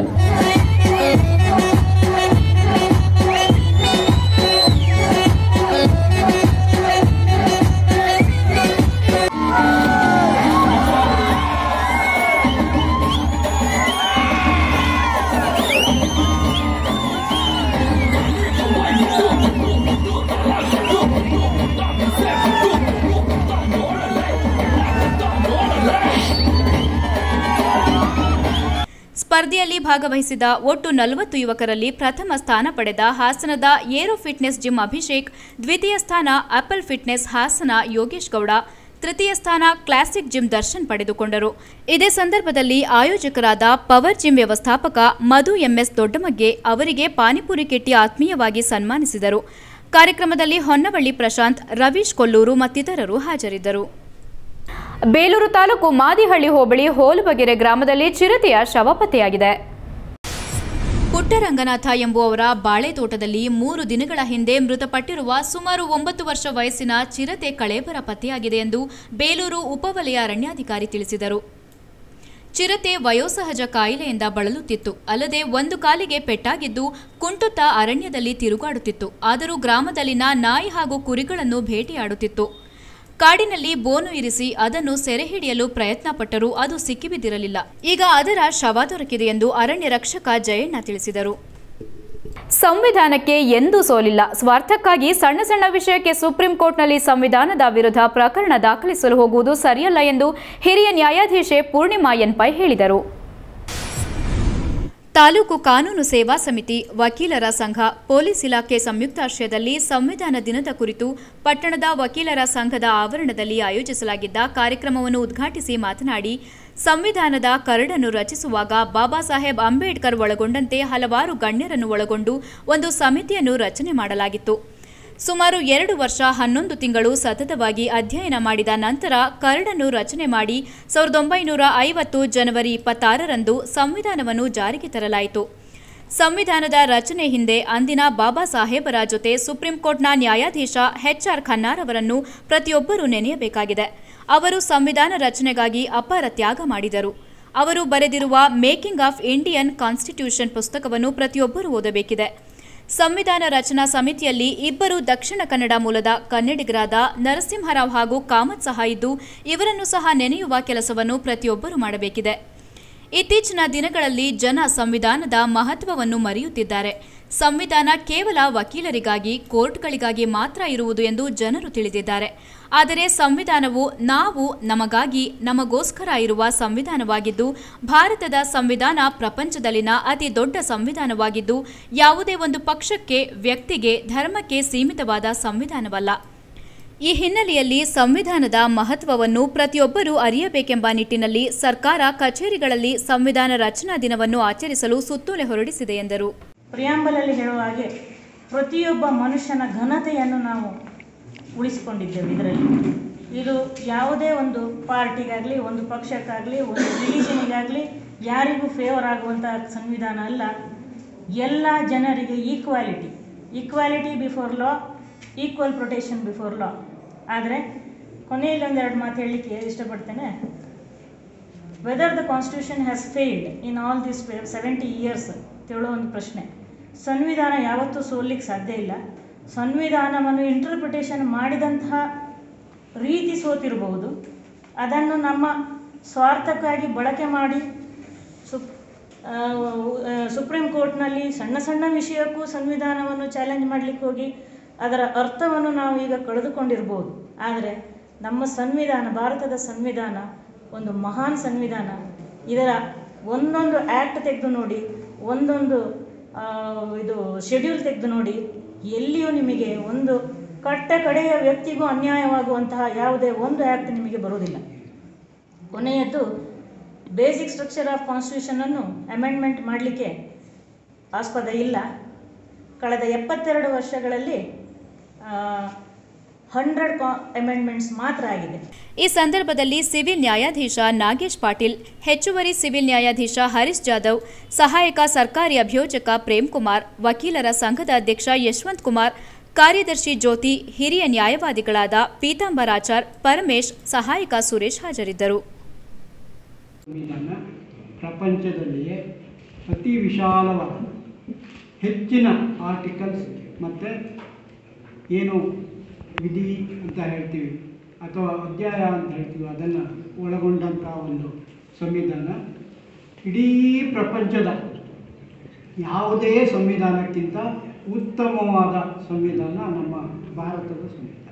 ಸ್ಪರ್ಧೆಯಲ್ಲಿ ಭಾಗವಹಿಸಿದ ಒಟ್ಟು ನಲವತ್ತು ಯುವಕರಲ್ಲಿ ಪ್ರಥಮ ಸ್ಥಾನ ಪಡೆದ ಹಾಸನದ ಏರೋ ಫಿಟ್ನೆಸ್ ಜಿಮ್ ಅಭಿಷೇಕ್ ದ್ವಿತೀಯ ಸ್ಥಾನ ಆಪಲ್ ಫಿಟ್ನೆಸ್ ಹಾಸನ ಯೋಗೇಶ್ ಗೌಡ ತೃತೀಯ ಸ್ಥಾನ ಕ್ಲಾಸಿಕ್ ಜಿಮ್ ದರ್ಶನ್ ಪಡೆದುಕೊಂಡರು ಇದೇ ಸಂದರ್ಭದಲ್ಲಿ ಆಯೋಜಕರಾದ ಪವರ್ ಜಿಮ್ ವ್ಯವಸ್ಥಾಪಕ ಮಧು ಎಂಎಸ್ ದೊಡ್ಡಮಗ್ಗೆ ಅವರಿಗೆ ಪಾನಿಪುರಿ ಕೆಟ್ಟಿ ಆತ್ಮೀಯವಾಗಿ ಸನ್ಮಾನಿಸಿದರು ಕಾರ್ಯಕ್ರಮದಲ್ಲಿ ಹೊನ್ನವಳ್ಳಿ ಪ್ರಶಾಂತ್ ರವೀಶ್ ಕೊಲ್ಲೂರು ಮತ್ತಿತರರು ಹಾಜರಿದ್ದರು ಬೇಲೂರು ತಾಲೂಕು ಮಾದಿಹಳ್ಳಿ ಹೋಬಳಿ ಹೋಲುಬಗೆರೆ ಗ್ರಾಮದಲ್ಲಿ ಚಿರತೆಯ ಶವ ಪತ್ತೆಯಾಗಿದೆ ಪುಟ್ಟರಂಗನಾಥ ಎಂಬುವವರ ಬಾಳೆ ತೋಟದಲ್ಲಿ ಮೂರು ದಿನಗಳ ಹಿಂದೆ ಮೃತಪಟ್ಟಿರುವ ಸುಮಾರು ಒಂಬತ್ತು ವರ್ಷ ವಯಸ್ಸಿನ ಚಿರತೆ ಕಳೇಬರ ಪತ್ತೆಯಾಗಿದೆ ಎಂದು ಬೇಲೂರು ಉಪವಲಯ ಅರಣ್ಯಾಧಿಕಾರಿ ತಿಳಿಸಿದರು ಚಿರತೆ ವಯೋಸಹಜ ಕಾಯಿಲೆಯಿಂದ ಬಳಲುತ್ತಿತ್ತು ಅಲ್ಲದೆ ಒಂದು ಕಾಲಿಗೆ ಪೆಟ್ಟಾಗಿದ್ದು ಕುಂಟುತ್ತಾ ಅರಣ್ಯದಲ್ಲಿ ತಿರುಗಾಡುತ್ತಿತ್ತು ಆದರೂ ಗ್ರಾಮದಲ್ಲಿನ ನಾಯಿ ಹಾಗೂ ಕುರಿಗಳನ್ನು ಭೇಟಿಯಾಡುತ್ತಿತ್ತು ಕಾಡಿನಲ್ಲಿ ಬೋನು ಇರಿಸಿ ಅದನ್ನು ಸೆರೆ ಹಿಡಿಯಲು ಪ್ರಯತ್ನ ಪಟ್ಟರೂ ಅದು ಸಿಕ್ಕಿಬಿದ್ದಿರಲಿಲ್ಲ ಈಗ ಅದರ ಶವ ದೊರಕಿದೆ ಎಂದು ಅರಣ್ಯ ರಕ್ಷಕ ಜಯಣ್ಣ ತಿಳಿಸಿದರು ಸಂವಿಧಾನಕ್ಕೆ ಎಂದೂ ಸೋಲಿಲ್ಲ ಸ್ವಾರ್ಥಕ್ಕಾಗಿ ಸಣ್ಣ ಸಣ್ಣ ವಿಷಯಕ್ಕೆ ಸುಪ್ರೀಂ ಕೋರ್ಟ್ನಲ್ಲಿ ಸಂವಿಧಾನದ ವಿರುದ್ಧ ಪ್ರಕರಣ ದಾಖಲಿಸಲು ಹೋಗುವುದು ಸರಿಯಲ್ಲ ಎಂದು ಹಿರಿಯ ನ್ಯಾಯಾಧೀಶೆ ಪೂರ್ಣಿಮಾ ಎನ್ ಪೈ ಹೇಳಿದರು ತಾಲೂಕು ಕಾನೂನು ಸೇವಾ ಸಮಿತಿ ವಕೀಲರ ಸಂಘ ಪೊಲೀಸ್ ಇಲಾಖೆ ಸಂಯುಕ್ತಾಶ್ರಯದಲ್ಲಿ ಸಂವಿಧಾನ ದಿನದ ಕುರಿತು ಪಟ್ಟಣದ ವಕೀಲರ ಸಂಘದ ಆವರಣದಲ್ಲಿ ಆಯೋಜಿಸಲಾಗಿದ್ದ ಕಾರ್ಯಕ್ರಮವನ್ನು ಉದ್ಘಾಟಿಸಿ ಮಾತನಾಡಿ ಸಂವಿಧಾನದ ಕರಡನ್ನು ರಚಿಸುವಾಗ ಬಾಬಾ ಸಾಹೇಬ್ ಅಂಬೇಡ್ಕರ್ ಒಳಗೊಂಡಂತೆ ಹಲವಾರು ಗಣ್ಯರನ್ನು ಒಳಗೊಂಡು ಒಂದು ಸಮಿತಿಯನ್ನು ರಚನೆ ಮಾಡಲಾಗಿತ್ತು ಸುಮಾರು ಎರಡು ವರ್ಷ ಹನ್ನೊಂದು ತಿಂಗಳು ಸತತವಾಗಿ ಅಧ್ಯಯನ ಮಾಡಿದ ನಂತರ ಕರಡನ್ನು ರಚನೆ ಮಾಡಿ ಸಾವಿರದ ಒಂಬೈನೂರ ಐವತ್ತು ಜನವರಿ ಇಪ್ಪತ್ತಾರರಂದು ಸಂವಿಧಾನವನ್ನು ಜಾರಿಗೆ ತರಲಾಯಿತು ಸಂವಿಧಾನದ ರಚನೆ ಹಿಂದೆ ಅಂದಿನ ಬಾಬಾ ಸಾಹೇಬರ ಜೊತೆ ಸುಪ್ರೀಂ ಕೋರ್ಟ್ನ ನ್ಯಾಯಾಧೀಶ ಎಚ್ಆರ್ ಖನ್ನಾರ್ ಅವರನ್ನು ಪ್ರತಿಯೊಬ್ಬರೂ ನೆನೆಯಬೇಕಾಗಿದೆ ಅವರು ಸಂವಿಧಾನ ರಚನೆಗಾಗಿ ಅಪಾರ ತ್ಯಾಗ ಮಾಡಿದರು ಅವರು ಬರೆದಿರುವ ಮೇಕಿಂಗ್ ಆಫ್ ಇಂಡಿಯನ್ ಕಾನ್ಸ್ಟಿಟ್ಯೂಷನ್ ಪುಸ್ತಕವನ್ನು ಪ್ರತಿಯೊಬ್ಬರೂ ಓದಬೇಕಿದೆ ಸಂವಿಧಾನ ರಚನಾ ಸಮಿತಿಯಲ್ಲಿ ಇಬ್ಬರು ದಕ್ಷಿಣ ಕನ್ನಡ ಮೂಲದ ಕನ್ನಡಿಗರಾದ ನರಸಿಂಹರಾವ್ ಹಾಗೂ ಕಾಮತ್ ಸಹ ಇದ್ದು ಇವರನ್ನು ಸಹ ನೆನೆಯುವ ಕೆಲಸವನ್ನು ಪ್ರತಿಯೊಬ್ಬರು ಮಾಡಬೇಕಿದೆ ಇತ್ತೀಚಿನ ದಿನಗಳಲ್ಲಿ ಜನ ಸಂವಿಧಾನದ ಮಹತ್ವವನ್ನು ಮರೆಯುತ್ತಿದ್ದಾರೆ ಸಂವಿಧಾನ ಕೇವಲ ವಕೀಲರಿಗಾಗಿ ಕೋರ್ಟ್ಗಳಿಗಾಗಿ ಮಾತ್ರ ಇರುವುದು ಎಂದು ಜನರು ತಿಳಿದಿದ್ದಾರೆ ಆದರೆ ಸಂವಿಧಾನವು ನಾವು ನಮಗಾಗಿ ನಮಗೋಸ್ಕರ ಇರುವ ಸಂವಿಧಾನವಾಗಿದ್ದು ಭಾರತದ ಸಂವಿಧಾನ ಪ್ರಪಂಚದಲ್ಲಿನ ಅತಿ ದೊಡ್ಡ ಸಂವಿಧಾನವಾಗಿದ್ದು ಯಾವುದೇ ಒಂದು ಪಕ್ಷಕ್ಕೆ ವ್ಯಕ್ತಿಗೆ ಧರ್ಮಕ್ಕೆ ಸೀಮಿತವಾದ ಸಂವಿಧಾನವಲ್ಲ ಈ ಹಿನ್ನೆಲೆಯಲ್ಲಿ ಸಂವಿಧಾನದ ಮಹತ್ವವನ್ನು ಪ್ರತಿಯೊಬ್ಬರೂ ಅರಿಯಬೇಕೆಂಬ ನಿಟ್ಟಿನಲ್ಲಿ ಸರ್ಕಾರ ಕಚೇರಿಗಳಲ್ಲಿ ಸಂವಿಧಾನ ರಚನಾ ದಿನವನ್ನು ಆಚರಿಸಲು ಸುತ್ತೋಲೆ ಹೊರಡಿಸಿದೆ ಎಂದರು ಪ್ರಿಯಾಂಬಲಲ್ಲಿ ಹೇಳುವ ಹಾಗೆ ಪ್ರತಿಯೊಬ್ಬ ಮನುಷ್ಯನ ಘನತೆಯನ್ನು ನಾವು ಉಳಿಸಿಕೊಂಡಿದ್ದೇವೆ ಇದರಲ್ಲಿ ಇದು ಯಾವುದೇ ಒಂದು ಪಾರ್ಟಿಗಾಗಲಿ ಒಂದು ಪಕ್ಷಕ್ಕಾಗಲಿ ಒಂದು ರಿಲಿಜನಿಗಾಗಲಿ ಯಾರಿಗೂ ಫೇವರ್ ಆಗುವಂಥ ಸಂವಿಧಾನ ಅಲ್ಲ ಎಲ್ಲ ಜನರಿಗೆ equality equality before law equal protection before law ಆದರೆ ಕೊನೆಯಲ್ಲಿ ಒಂದೆರಡು ಮಾತು ಹೇಳಲಿಕ್ಕೆ ಇಷ್ಟಪಡ್ತೇನೆ whether the constitution has failed in all this seventy years ತಿಳೋ ಒಂದು ಪ್ರಶ್ನೆ ಸಂವಿಧಾನ ಯಾವತ್ತೂ ಸೋಲಿಕ್ಕೆ ಸಾಧ್ಯ ಇಲ್ಲ ಸಂವಿಧಾನವನ್ನು ಇಂಟರ್ಪ್ರಿಟೇಷನ್ ಮಾಡಿದಂತಹ ರೀತಿ ಸೋತಿರಬಹುದು ಅದನ್ನು ನಮ್ಮ ಸ್ವಾರ್ಥಕ್ಕಾಗಿ ಬಳಕೆ ಮಾಡಿ ಸುಪ್ ಆ, ಆ, ಸುಪ್ರೀಂ ಕೋರ್ಟ್ನಲ್ಲಿ ಸಣ್ಣ ಸಣ್ಣ ವಿಷಯಕ್ಕೂ ಸಂವಿಧಾನವನ್ನು ಚಾಲೆಂಜ್ ಮಾಡಲಿಕ್ಕೆ ಹೋಗಿ ಅದರ ಅರ್ಥವನ್ನು ನಾವು ಈಗ ಕಳೆದುಕೊಂಡಿರ್ಬೋದು ಆದರೆ ನಮ್ಮ ಸಂವಿಧಾನ ಭಾರತದ ಸಂವಿಧಾನ ಒಂದು ಮಹಾನ್ ಸಂವಿಧಾನ ಇದರ ಒಂದೊಂದು ಆ್ಯಕ್ಟ್ ತೆಗೆದು ನೋಡಿ ಒಂದೊಂದು ಆ, ಇದು ಶೆಡ್ಯೂಲ್ ತೆಗೆದು ನೋಡಿ ಎಲ್ಲಿಯೂ ನಿಮಗೆ ಒಂದು ಕಟ್ಟ ಕಡೆಯ ವ್ಯಕ್ತಿಗೂ ಅನ್ಯಾಯವಾಗುವಂತಹ ಯಾವುದೇ ಒಂದು ಆ್ಯಕ್ಟ್ ನಿಮಗೆ ಬರುವುದಿಲ್ಲ ಕೊನೆಯದ್ದು ಬೇಸಿಕ್ ಸ್ಟ್ರಕ್ಚರ್ ಆಫ್ ಕಾನ್ಸ್ಟಿಟ್ಯೂಷನನ್ನು ಅಮೆಂಡ್ಮೆಂಟ್ ಮಾಡಲಿಕ್ಕೆ ಆಸ್ಪದ ಇಲ್ಲ ಕಳೆದ ಎಪ್ಪತ್ತೆರಡು ವರ್ಷಗಳಲ್ಲಿ ಹಂಡ್ರೆಡ್ ಕಾ ಅಮೆಂಡ್ಮೆಂಟ್ಸ್ ಮಾತ್ರ ಆಗಿದೆ ಈ ಸಂದರ್ಭದಲ್ಲಿ ಸಿವಿಲ್ ನ್ಯಾಯಾಧೀಶ ನಾಗೇಶ್ ಪಾಟೀಲ್ ಹೆಚ್ಚುವರಿ ಸಿವಿಲ್ ನ್ಯಾಯಾಧೀಶ ಹರೀಶ್ ಜಾಧವ್ ಸಹಾಯಕ ಸರ್ಕಾರಿ ಅಭಿಯೋಜಕ ಪ್ರೇಮ್ ಕುಮಾರ್ ವಕೀಲರ ಸಂಘದ ಅಧ್ಯಕ್ಷ ಯಶವಂತ್ ಕುಮಾರ್ ಕಾರ್ಯದರ್ಶಿ ಜ್ಯೋತಿ ಹಿರಿಯ ನ್ಯಾಯವಾದಿಗಳಾದ ಪೀತಾಂಬರಾಚಾರ್ ಪರಮೇಶ್ ಸಹಾಯಕ ಸುರೇಶ್ ಹಾಜರಿದ್ದರು ಸಂವಿಧಾನ ಪ್ರಪಂಚದಲ್ಲಿಯೇ ಅತಿ ವಿಶಾಲವಾದ ಹೆಚ್ಚಿನ ಆರ್ಟಿಕಲ್ಸ್ ಮತ್ತು ಏನು ವಿಧಿ ಅಂತ ಹೇಳ್ತೀವಿ ಅಥವಾ ಅಧ್ಯಾಯ ಅಂತ ಹೇಳ್ತೀವಿ ಅದನ್ನು ಒಳಗೊಂಡಂಥ ಒಂದು ಸಂವಿಧಾನ ಇಡೀ ಪ್ರಪಂಚದ ಯಾವುದೇ ಸಂವಿಧಾನಕ್ಕಿಂತ ಉತ್ತಮವಾದ ಸಂವಿಧಾನ ನಮ್ಮ ಭಾರತದ ಸಂವಿಧಾನ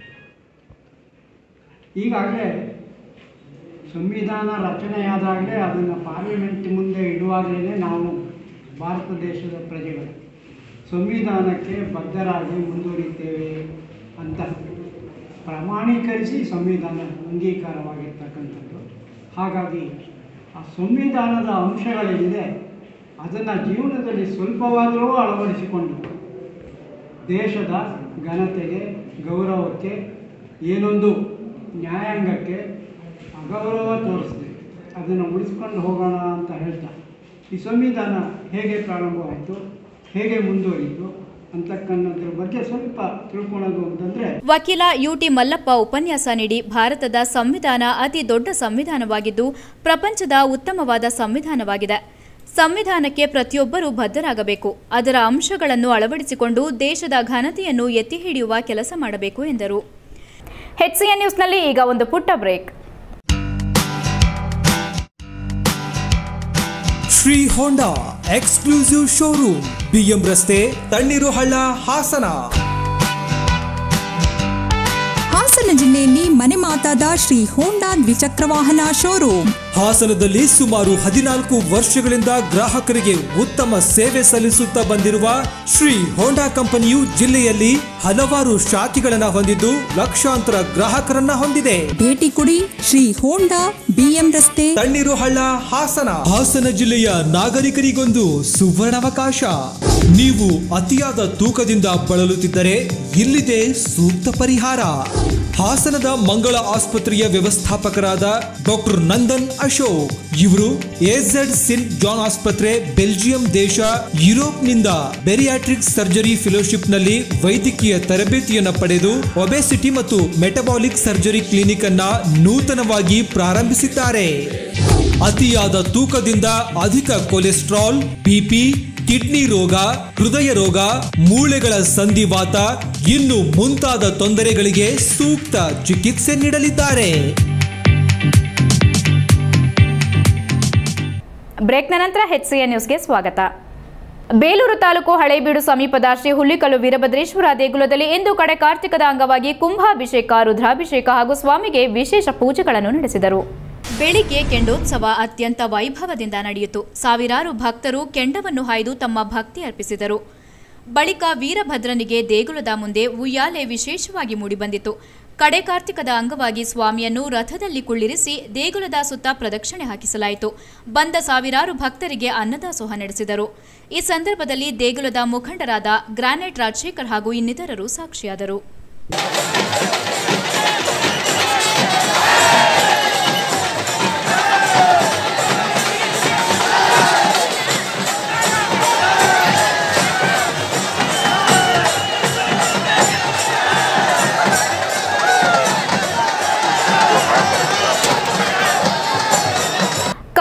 ಈಗಾಗಲೇ ಸಂವಿಧಾನ ರಚನೆಯಾದಾಗಲೇ ಅದನ್ನು ಪಾರ್ಲಿಮೆಂಟ್ ಮುಂದೆ ಇಡುವಾಗಲೇ ನಾವು ಭಾರತ ದೇಶದ ಪ್ರಜೆಗಳು ಸಂವಿಧಾನಕ್ಕೆ ಬದ್ಧರಾಗಿ ಮುಂದುವರಿತೇವೆ ಅಂತ ಪ್ರಮಾಣೀಕರಿಸಿ ಸಂವಿಧಾನ ಅಂಗೀಕಾರವಾಗಿರ್ತಕ್ಕಂಥದ್ದು ಹಾಗಾಗಿ ಆ ಸಂವಿಧಾನದ ಅಂಶಗಳೇನಿದೆ ಅದನ್ನು ಜೀವನದಲ್ಲಿ ಸ್ವಲ್ಪವಾದರೂ ಅಳವಡಿಸಿಕೊಂಡು ದೇಶದ ಘನತೆಗೆ ಗೌರವಕ್ಕೆ ಏನೊಂದು ನ್ಯಾಯಾಂಗಕ್ಕೆ ಅಗೌರವ ತೋರಿಸಿದೆ ಅದನ್ನು ಉಳಿಸ್ಕೊಂಡು ಹೋಗೋಣ ಅಂತ ಹೇಳ್ತಾ ಈ ಸಂವಿಧಾನ ಹೇಗೆ ಪ್ರಾರಂಭವಾಯಿತು ಹೇಗೆ ಮುಂದುವರಿಯಿತು ಅಂತಕ್ಕನ್ನೋದ್ರ ಬಗ್ಗೆ ಸ್ವಲ್ಪ ತಿಳ್ಕೊಳ್ಳೋದು ಅಂತಂದರೆ ವಕೀಲ ಯುಟಿ ಮಲ್ಲಪ್ಪ ಉಪನ್ಯಾಸ ನೀಡಿ ಭಾರತದ ಸಂವಿಧಾನ ಅತಿ ದೊಡ್ಡ ಸಂವಿಧಾನವಾಗಿದ್ದು ಪ್ರಪಂಚದ ಉತ್ತಮವಾದ ಸಂವಿಧಾನವಾಗಿದೆ ಸಂವಿಧಾನಕ್ಕೆ ಪ್ರತಿಯೊಬ್ಬರೂ ಬದ್ಧರಾಗಬೇಕು ಅದರ ಅಂಶಗಳನ್ನು ಅಳವಡಿಸಿಕೊಂಡು ದೇಶದ ಘನತೆಯನ್ನು ಎತ್ತಿ ಹಿಡಿಯುವ ಕೆಲಸ ಮಾಡಬೇಕು ಎಂದರು ಹೆಚ್ಸಿಎನ್ ನ್ಯೂಸ್ನಲ್ಲಿ ಈಗ ಒಂದು ಪುಟ್ಟ break Shri Honda exclusive showroom BM ರಸ್ತೆ ತಣ್ಣೀರು ಹಳ್ಳ ಹಾಸನ ಹಾಸನ ಜಿಲ್ಲೆಯಲ್ಲಿ ಮನೆ ಮಾತಾದ ಶ್ರೀ ಹೋಂಡಾ ದ್ವಿಚಕ್ರ ವಾಹನ ಶೋರೂಮ್ ಹಾಸನದಲ್ಲಿ ಸುಮಾರು ಹದಿನಾಲ್ಕು ವರ್ಷಗಳಿಂದ ಗ್ರಾಹಕರಿಗೆ ಉತ್ತಮ ಸೇವೆ ಸಲ್ಲಿಸುತ್ತಾ ಬಂದಿರುವ ಶ್ರೀ ಹೋಂಡಾ ಕಂಪನಿಯು ಜಿಲ್ಲೆಯಲ್ಲಿ ಹಲವಾರು ಶಾಖೆಗಳನ್ನ ಹೊಂದಿದ್ದು ಲಕ್ಷಾಂತರ ಗ್ರಾಹಕರನ್ನ ಹೊಂದಿದೆ ಭೇಟಿ ಕೊಡಿ ಶ್ರೀ ಹೋಂಡಾ ಬಿಎಂ ರಸ್ತೆ ತಣ್ಣೀರು ಹಳ್ಳ ಹಾಸನ ಹಾಸನ ಜಿಲ್ಲೆಯ ನಾಗರಿಕರಿಗೊಂದು ಸುವರ್ಣಾವಕಾಶ ನೀವು ಅತಿಯಾದ ತೂಕದಿಂದ ಬಳಲುತ್ತಿದ್ದರೆ ಇಲ್ಲಿದೆ ಸೂಕ್ತ ಪರಿಹಾರ ಹಾಸನದ ಮಂಗಳ ಆಸ್ಪತ್ರೆಯ ವ್ಯವಸ್ಥಾಪಕರಾದ ಡಾಕ್ಟರ್ ನಂದನ್ ಅಶೋಕ್ ಇವರು ಎಝೆಡ್ ಸಿನ್ ಜಾನ್ ಆಸ್ಪತ್ರೆ ಬೆಲ್ಜಿಯಂ ದೇಶ ಯುರೋಪ್ನಿಂದ ಬೆರಿಯಾಟ್ರಿಕ್ ಸರ್ಜರಿ ಫೆಲೋಶಿಪ್ ನಲ್ಲಿ ವೈದ್ಯಕೀಯ ತರಬೇತಿಯನ್ನು ಪಡೆದು ಒಬೆಸಿಟಿ ಮತ್ತು ಮೆಟಬಾಲಿಕ್ ಸರ್ಜರಿ ಕ್ಲಿನಿಕ್ ಅನ್ನ ನೂತನವಾಗಿ ಪ್ರಾರಂಭಿಸಿದ್ದಾರೆ ಅತಿಯಾದ ತೂಕದಿಂದ ಅಧಿಕ ಕೊಲೆಸ್ಟ್ರಾಲ್ ಬಿಪಿ ಕಿಡ್ನಿ ರೋಗ ಹೃದಯ ರೋಗ ಮೂಳೆಗಳ ಸಂಧಿವಾತ ಇನ್ನು ಮುಂತಾದ ತೊಂದರೆಗಳಿಗೆ ಸೂಕ್ತ ಚಿಕಿತ್ಸೆ ನೀಡಲಿದ್ದಾರೆ ಬ್ರೇಕ್ನ ನಂತರ ಹೆಚ್ಸಿಎನ್ ನ್ಯೂಸ್ಗೆ ಸ್ವಾಗತ ಬೇಲೂರು ತಾಲೂಕು ಹಳೇಬೀಡು ಸಮೀಪದ ಶ್ರೀ ಹುಲ್ಲಿಕಲ್ಲು ವೀರಭದ್ರೇಶ್ವರ ದೇಗುಲದಲ್ಲಿ ಇಂದು ಕಡೆ ಕಾರ್ತಿಕದ ಅಂಗವಾಗಿ ಕುಂಭಾಭಿಷೇಕ ರುದ್ರಾಭಿಷೇಕ ಹಾಗೂ ಸ್ವಾಮಿಗೆ ವಿಶೇಷ ಪೂಜೆಗಳನ್ನು ನಡೆಸಿದರು ಬೆಳಿಗ್ಗೆ ಕೆಂಡೋತ್ಸವ ಅತ್ಯಂತ ವೈಭವದಿಂದ ನಡೆಯಿತು ಸಾವಿರಾರು ಭಕ್ತರು ಕೆಂಡವನ್ನು ಹಾಯ್ದು ತಮ್ಮ ಭಕ್ತಿ ಅರ್ಪಿಸಿದರು ಬಳಿಕ ವೀರಭದ್ರನಿಗೆ ದೇಗುಲದ ಮುಂದೆ ಉಯ್ಯಾಲೆ ವಿಶೇಷವಾಗಿ ಮೂಡಿಬಂದಿತು ಕಡೆ ಕಾರ್ತಿಕದ ಅಂಗವಾಗಿ ಸ್ವಾಮಿಯನ್ನು ರಥದಲ್ಲಿ ಕುಳ್ಳಿರಿಸಿ ದೇಗುಲದ ಸುತ್ತ ಪ್ರದಕ್ಷಿಣೆ ಹಾಕಿಸಲಾಯಿತು ಬಂದ ಸಾವಿರಾರು ಭಕ್ತರಿಗೆ ಅನ್ನದಾಸೋಹ ನಡೆಸಿದರು ಈ ಸಂದರ್ಭದಲ್ಲಿ ದೇಗುಲದ ಮುಖಂಡರಾದ ಗ್ರಾನೈಟ್ ರಾಜಶೇಖರ್ ಹಾಗೂ ಇನ್ನಿತರರು ಸಾಕ್ಷಿಯಾದರು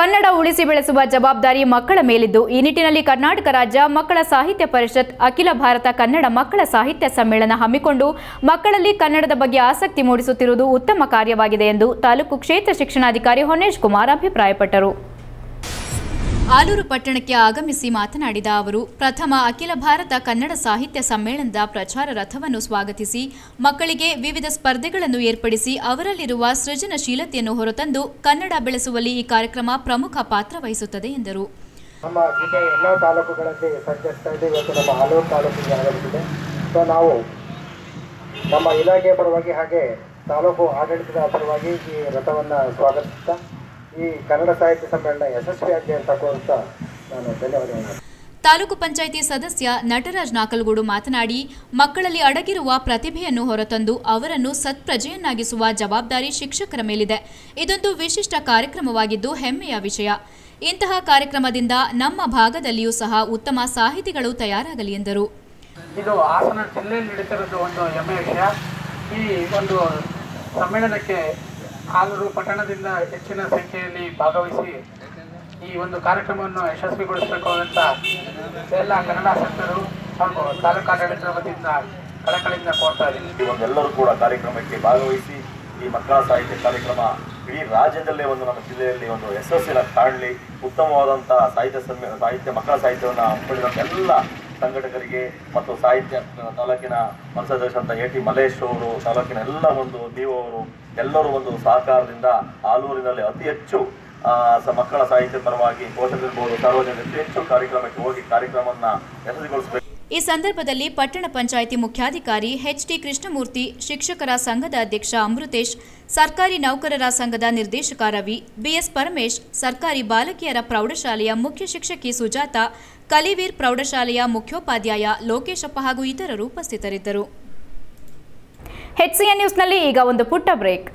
ಕನ್ನಡ ಉಳಿಸಿ ಬೆಳೆಸುವ ಜವಾಬ್ದಾರಿ ಮಕ್ಕಳ ಮೇಲಿದ್ದು ಈ ನಿಟ್ಟಿನಲ್ಲಿ ಕರ್ನಾಟಕ ರಾಜ್ಯ ಮಕ್ಕಳ ಸಾಹಿತ್ಯ ಪರಿಷತ್ ಅಖಿಲ ಭಾರತ ಕನ್ನಡ ಮಕ್ಕಳ ಸಾಹಿತ್ಯ ಸಮ್ಮೇಳನ ಹಮ್ಮಿಕೊಂಡು ಮಕ್ಕಳಲ್ಲಿ ಕನ್ನಡದ ಬಗ್ಗೆ ಆಸಕ್ತಿ ಮೂಡಿಸುತ್ತಿರುವುದು ಉತ್ತಮ ಕಾರ್ಯವಾಗಿದೆ ಎಂದು ತಾಲೂಕು ಕ್ಷೇತ್ರ ಶಿಕ್ಷಣಾಧಿಕಾರಿ ಹೊನ್ನೇಶ್ ಕುಮಾರ್ ಅಭಿಪ್ರಾಯಪಟ್ಟರು ಆಲೂರು ಪಟ್ಟಣಕ್ಕೆ ಆಗಮಿಸಿ ಮಾತನಾಡಿದ ಅವರು ಪ್ರಥಮ ಅಖಿಲ ಭಾರತ ಕನ್ನಡ ಸಾಹಿತ್ಯ ಸಮ್ಮೇಳನದ ಪ್ರಚಾರ ರಥವನ್ನು ಸ್ವಾಗತಿಸಿ ಮಕ್ಕಳಿಗೆ ವಿವಿಧ ಸ್ಪರ್ಧೆಗಳನ್ನು ಏರ್ಪಡಿಸಿ ಅವರಲ್ಲಿರುವ ಸೃಜನಶೀಲತೆಯನ್ನು ಹೊರತಂದು ಕನ್ನಡ ಬೆಳೆಸುವಲ್ಲಿ ಈ ಕಾರ್ಯಕ್ರಮ ಪ್ರಮುಖ ಪಾತ್ರ ವಹಿಸುತ್ತದೆ ಎಂದರು ನಮ್ಮ ಜಿಲ್ಲೆಯ ಎಲ್ಲ ತಾಲೂಕುಗಳಲ್ಲಿ ಸಂಚರಿಸ್ತಾ ಇದೆ ಇವತ್ತು ನಮ್ಮ ಆಲೂರು ತಾಲೂಕಿಗೆ ಆಗಮಿಸಿದೆ ಸೊ ನಾವು ನಮ್ಮ ಇಲಾಖೆಯ ಪರವಾಗಿ ಹಾಗೆ ತಾಲೂಕು ಆಡಳಿತದ ಪರವಾಗಿ ಈ ರಥವನ್ನು ಸ್ವಾಗತಿಸ್ತಾ ಈ ಕನ್ನಡ ಸಾಹಿತ್ಯ ಸಮ್ಮೇಳನ ಯಶಸ್ವಿಯಾಗಲಿ ಅಂತ ಕೋರುತ್ತಾ ನಾನು ಧನ್ಯವಾದಗಳನ್ನು ತಾಲೂಕು ಪಂಚಾಯಿತಿ ಸದಸ್ಯ ನಟರಾಜ್ ನಾಕಲ್ಗೂಡು ಮಾತನಾಡಿ ಮಕ್ಕಳಲ್ಲಿ ಅಡಗಿರುವ ಪ್ರತಿಭೆಯನ್ನು ಹೊರತಂದು ಅವರನ್ನು ಸತ್ಪ್ರಜೆಯನ್ನಾಗಿಸುವ ಜವಾಬ್ದಾರಿ ಶಿಕ್ಷಕರ ಮೇಲಿದೆ ಇದೊಂದು ವಿಶಿಷ್ಟ ಕಾರ್ಯಕ್ರಮವಾಗಿದ್ದು ಹೆಮ್ಮೆಯ ವಿಷಯ ಇಂತಹ ಕಾರ್ಯಕ್ರಮದಿಂದ ನಮ್ಮ ಭಾಗದಲ್ಲಿಯೂ ಸಹ ಉತ್ತಮ ಸಾಹಿತಿಗಳು ತಯಾರಾಗಲಿ ಎಂದರು ಇದು ಹಾಸನ ಜಿಲ್ಲೆಯಲ್ಲಿ ನಡೀತಿರೋದು ಒಂದು ಹೆಮ್ಮೆಯ ವಿಷಯ ಈ ಒಂದು ಸಮ್ಮೇಳನಕ್ಕೆ ಆಲೂರು ಪಟ್ಟಣದಿಂದ ಹೆಚ್ಚಿನ ಸಂಖ್ಯೆಯಲ್ಲಿ ಭಾಗವಹಿಸಿ ಈ ಒಂದು ಕಾರ್ಯಕ್ರಮವನ್ನು ಯಶಸ್ವಿಗೊಳಿಸಬೇಕು ಅಂತ ಎಲ್ಲ ಕನ್ನಡ ಸಂತರು ಹಾಗೂ ತಾಲೂಕು ಆಡಳಿತದ ವತಿಯಿಂದ ಕಳಕಳಿಯಿಂದ ಕೋರ್ತಾ ಇದ್ದೀನಿ ಈ ಒಂದು ಎಲ್ಲರೂ ಕೂಡ ಕಾರ್ಯಕ್ರಮಕ್ಕೆ ಭಾಗವಹಿಸಿ ಈ ಮಕ್ಕಳ ಸಾಹಿತ್ಯ ಕಾರ್ಯಕ್ರಮ ಇಡೀ ರಾಜ್ಯದಲ್ಲೇ ಒಂದು ನಮ್ಮ ಜಿಲ್ಲೆಯಲ್ಲಿ ಒಂದು ಯಶಸ್ಸಿನ ಕಾಣಲಿ ಉತ್ತಮವಾದಂತಹ ಸಾಹಿತ್ಯ ಸಮ್ಮೇಳ ಸಾಹಿತ್ಯ ಮಕ್ಕಳ ಸಾಹಿತ್ಯವನ್ನು ಹಮ್ಮಿಕೊಂಡಿರುವಂಥ ಎಲ್ಲ ಸಂಘಟಕರಿಗೆ ಮತ್ತು ಸಾಹಿತ್ಯ ತಾಲೂಕಿನ ಮನಸದರ್ಶ ಅಂತ ಎ ಟಿ ಮಲೇಶ್ ಅವರು ತಾಲೂಕಿನ ಎಲ್ಲ ಒಂದು ನೀವು ಅವರು ಎಲ್ಲರೂ ಒಂದು ಸಹಕಾರದಿಂದ ಆಲೂರಿನಲ್ಲಿ ಅತಿ ಹೆಚ್ಚು ಆ, ಸ- ಮಕ್ಕಳ ಸಾಹಿತ್ಯ ಪರವಾಗಿ ಪೋಷಕರಿರ್ಬೋದು ಸಾರ್ವಜನಿಕರು ಅತಿ ಹೆಚ್ಚು ಕಾರ್ಯಕ್ರಮಕ್ಕೆ ಹೋಗಿ ಕಾರ್ಯಕ್ರಮವನ್ನು ಯಶಸ್ವಿಗೊಳಿಸಬೇಕು ಈ ಸಂದರ್ಭದಲ್ಲಿ ಪಟ್ಟಣ ಪಂಚಾಯಿತಿ ಮುಖ್ಯಾಧಿಕಾರಿ ಎಚ್ಟಿ ಕೃಷ್ಣಮೂರ್ತಿ ಶಿಕ್ಷಕರ ಸಂಘದ ಅಧ್ಯಕ್ಷ ಅಮೃತೇಶ್ ಸರ್ಕಾರಿ ನೌಕರರ ಸಂಘದ ನಿರ್ದೇಶಕ ರವಿ ಬಿಎಸ್ ಪರಮೇಶ್ ಸರ್ಕಾರಿ ಬಾಲಕಿಯರ ಪ್ರೌಢಶಾಲೆಯ ಮುಖ್ಯ ಶಿಕ್ಷಕಿ ಸುಜಾತ ಕಲಿವೀರ್ ಪ್ರೌಢಶಾಲೆಯ ಮುಖ್ಯೋಪಾಧ್ಯಾಯ ಲೋಕೇಶಪ್ಪ ಹಾಗೂ ಇತರರು ಉಪಸ್ಥಿತರಿದ್ದರು ಹೆಚ್ಸಿಎನ್ ನ್ಯೂಸ್ನಲ್ಲಿ ಈಗ ಒಂದು ಪುಟ್ಟ ಬ್ರೇಕ್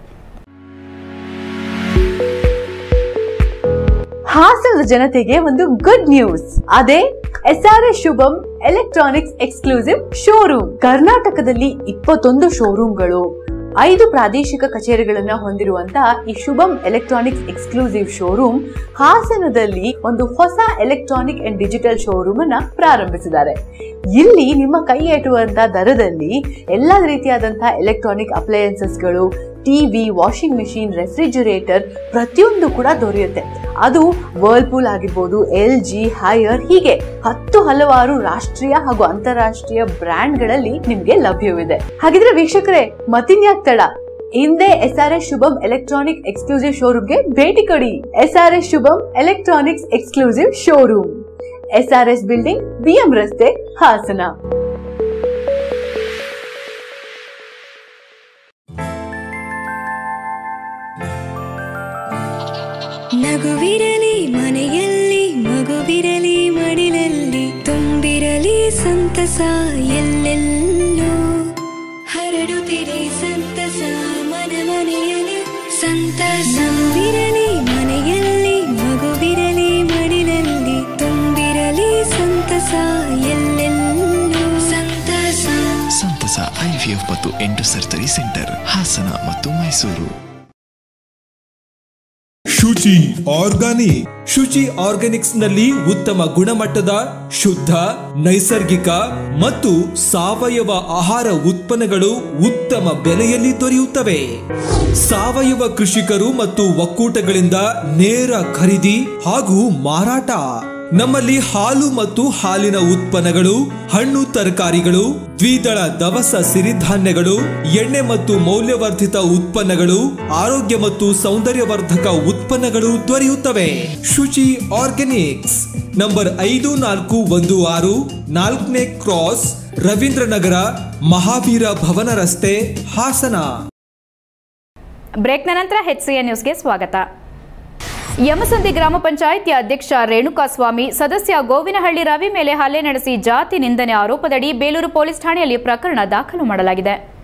ಹಾಸನದ ಜನತೆಗೆ ಒಂದು ಗುಡ್ ನ್ಯೂಸ್ ಅದೇ SRS Shubham electronics exclusive showroom ಕರ್ನಾಟಕದಲ್ಲಿ ಇಪ್ಪತ್ತೊಂದು ಶೋರೂಮ್ಗಳು ಐದು ಪ್ರಾದೇಶಿಕ ಕಚೇರಿಗಳನ್ನ ಹೊಂದಿರುವಂತಹ ಈ ಶುಭಂ ಎಲೆಕ್ಟ್ರಾನಿಕ್ಸ್ ಎಕ್ಸ್ಕ್ಲೂಸಿವ್ ಶೋರೂಮ್ ಹಾಸನದಲ್ಲಿ ಒಂದು ಹೊಸ ಎಲೆಕ್ಟ್ರಾನಿಕ್ ಅಂಡ್ ಡಿಜಿಟಲ್ ಶೋರೂಮ್ ಅನ್ನ ಪ್ರಾರಂಭಿಸಿದ್ದಾರೆ ಇಲ್ಲಿ ನಿಮ್ಮ ಕೈ ಎಟುವಂತಹ ದರದಲ್ಲಿ ಎಲ್ಲಾ ರೀತಿಯಾದಂತಹ ಎಲೆಕ್ಟ್ರಾನಿಕ್ ಅಪ್ಲಯನ್ಸಸ್ಗಳು ಟಿವಿ ವಾಷಿಂಗ್ ಮಿಷಿನ್ ರೆಫ್ರಿಜರೇಟರ್ ಪ್ರತಿಯೊಂದು ಕೂಡ ದೊರೆಯುತ್ತೆ ಅದು ವರ್ಲ್ಪೂಲ್ ಆಗಿರ್ಬೋದು ಎಲ್ ಜಿ ಹೈಯರ್ ಹೀಗೆ ಹತ್ತು ಹಲವಾರು ರಾಷ್ಟ್ರೀಯ ಹಾಗೂ ಅಂತಾರಾಷ್ಟ್ರೀಯ ಬ್ರ್ಯಾಂಡ್ಗಳಲ್ಲಿ ನಿಮ್ಗೆ ಲಭ್ಯವಿದೆ ಹಾಗಿದ್ರೆ ವೀಕ್ಷಕರೇ ಮತ್ತಿನ್ಯಾಕ್ ತಡ ಹಿಂದೆ S R S Shubham electronic exclusive ಶೋರೂಮ್ಗೆ ಭೇಟಿ ಕೊಡಿ S R S Shubham electronics exclusive showroom S R S building BM ರಸ್ತೆ ಹಾಸನ ನಗುವಿರಲಿ ಮನೆಯಲ್ಲಿ ಮಗುವಿರಲಿ ಮಡಿಲಲ್ಲಿ ತುಂಬಿರಲಿ ಸಂತಸ ಎಲ್ಲೆಲ್ಲೂ ಹರಡುತ್ತಿರಿ ಸಂತಸ ಮನ ಮನೆಯಲ್ಲಿ ಸಂತಸ ನಗುವಿರಲಿ ಮನೆಯಲ್ಲಿ ಮಗುವಿರಲಿ ಮಡಿಲಲ್ಲಿ ತುಂಬಿರಲಿ ಸಂತಸ ಎಲ್ಲೆಲ್ಲೂ ಸಂತಸ ಸಂತಸ ಐವಿಎಫ್ ಮತ್ತು ಎಂಟು ಸರ್ಜರಿ ಸೆಂಟರ್ ಹಾಸನ ಮತ್ತು ಮೈಸೂರು ಶುಚಿ ಆರ್ಗಾನಿಕ್ ಶುಚಿ ಆರ್ಗಾನಿಕ್ಸ್ ನಲ್ಲಿ ಉತ್ತಮ ಗುಣಮಟ್ಟದ ಶುದ್ಧ ನೈಸರ್ಗಿಕ ಮತ್ತು ಸಾವಯವ ಆಹಾರ ಉತ್ಪನ್ನಗಳು ಉತ್ತಮ ಬೆಲೆಯಲ್ಲಿ ದೊರೆಯುತ್ತವೆ ಸಾವಯವ ಕೃಷಿಕರು ಮತ್ತು ಒಕ್ಕೂಟಗಳಿಂದ ನೇರ ಖರೀದಿ ಹಾಗೂ ಮಾರಾಟ ನಮ್ಮಲ್ಲಿ ಹಾಲು ಮತ್ತು ಹಾಲಿನ ಉತ್ಪನ್ನಗಳು ಹಣ್ಣು ತರಕಾರಿಗಳು ದ್ವಿದಳ ದವಸ ಸಿರಿಧಾನ್ಯಗಳು ಎಣ್ಣೆ ಮತ್ತು ಮೌಲ್ಯವರ್ಧಿತ ಉತ್ಪನ್ನಗಳು ಆರೋಗ್ಯ ಮತ್ತು ಸೌಂದರ್ಯವರ್ಧಕ ಉತ್ಪನ್ನಗಳು ದೊರೆಯುತ್ತವೆ ಶುಚಿ ಆರ್ಗ್ಯಾನಿಕ್ಸ್ ನಂಬರ್ ಐದು ನಾಲ್ಕು ಒಂದು ಆರು ನಾಲ್ಕನೇ ಕ್ರಾಸ್ ರವೀಂದ್ರನಗರ ಮಹಾವೀರ ಭವನ ರಸ್ತೆ ಹಾಸನ ಬ್ರೇಕ್ನ ನಂತರ ಹೆಚ್ಸಿಎನ್ ನ್ಯೂಸ್ಗೆ ಸ್ವಾಗತ ಯಮಸಂದಿ ಗ್ರಾಮ ಪಂಚಾಯಿತಿಯ ಅಧ್ಯಕ್ಷ ರೇಣುಕಾಸ್ವಾಮಿ ಸದಸ್ಯ ಗೋವಿನಹಳ್ಳಿ ರವಿ ಮೇಲೆ ಹಲ್ಲೆ ನಡೆಸಿ ಜಾತಿ ನಿಂದನೆ ಆರೋಪದಡಿ ಬೇಲೂರು ಪೊಲೀಸ್ ಠಾಣೆಯಲ್ಲಿ ಪ್ರಕರಣ ದಾಖಲು ಮಾಡಲಾಗಿದೆ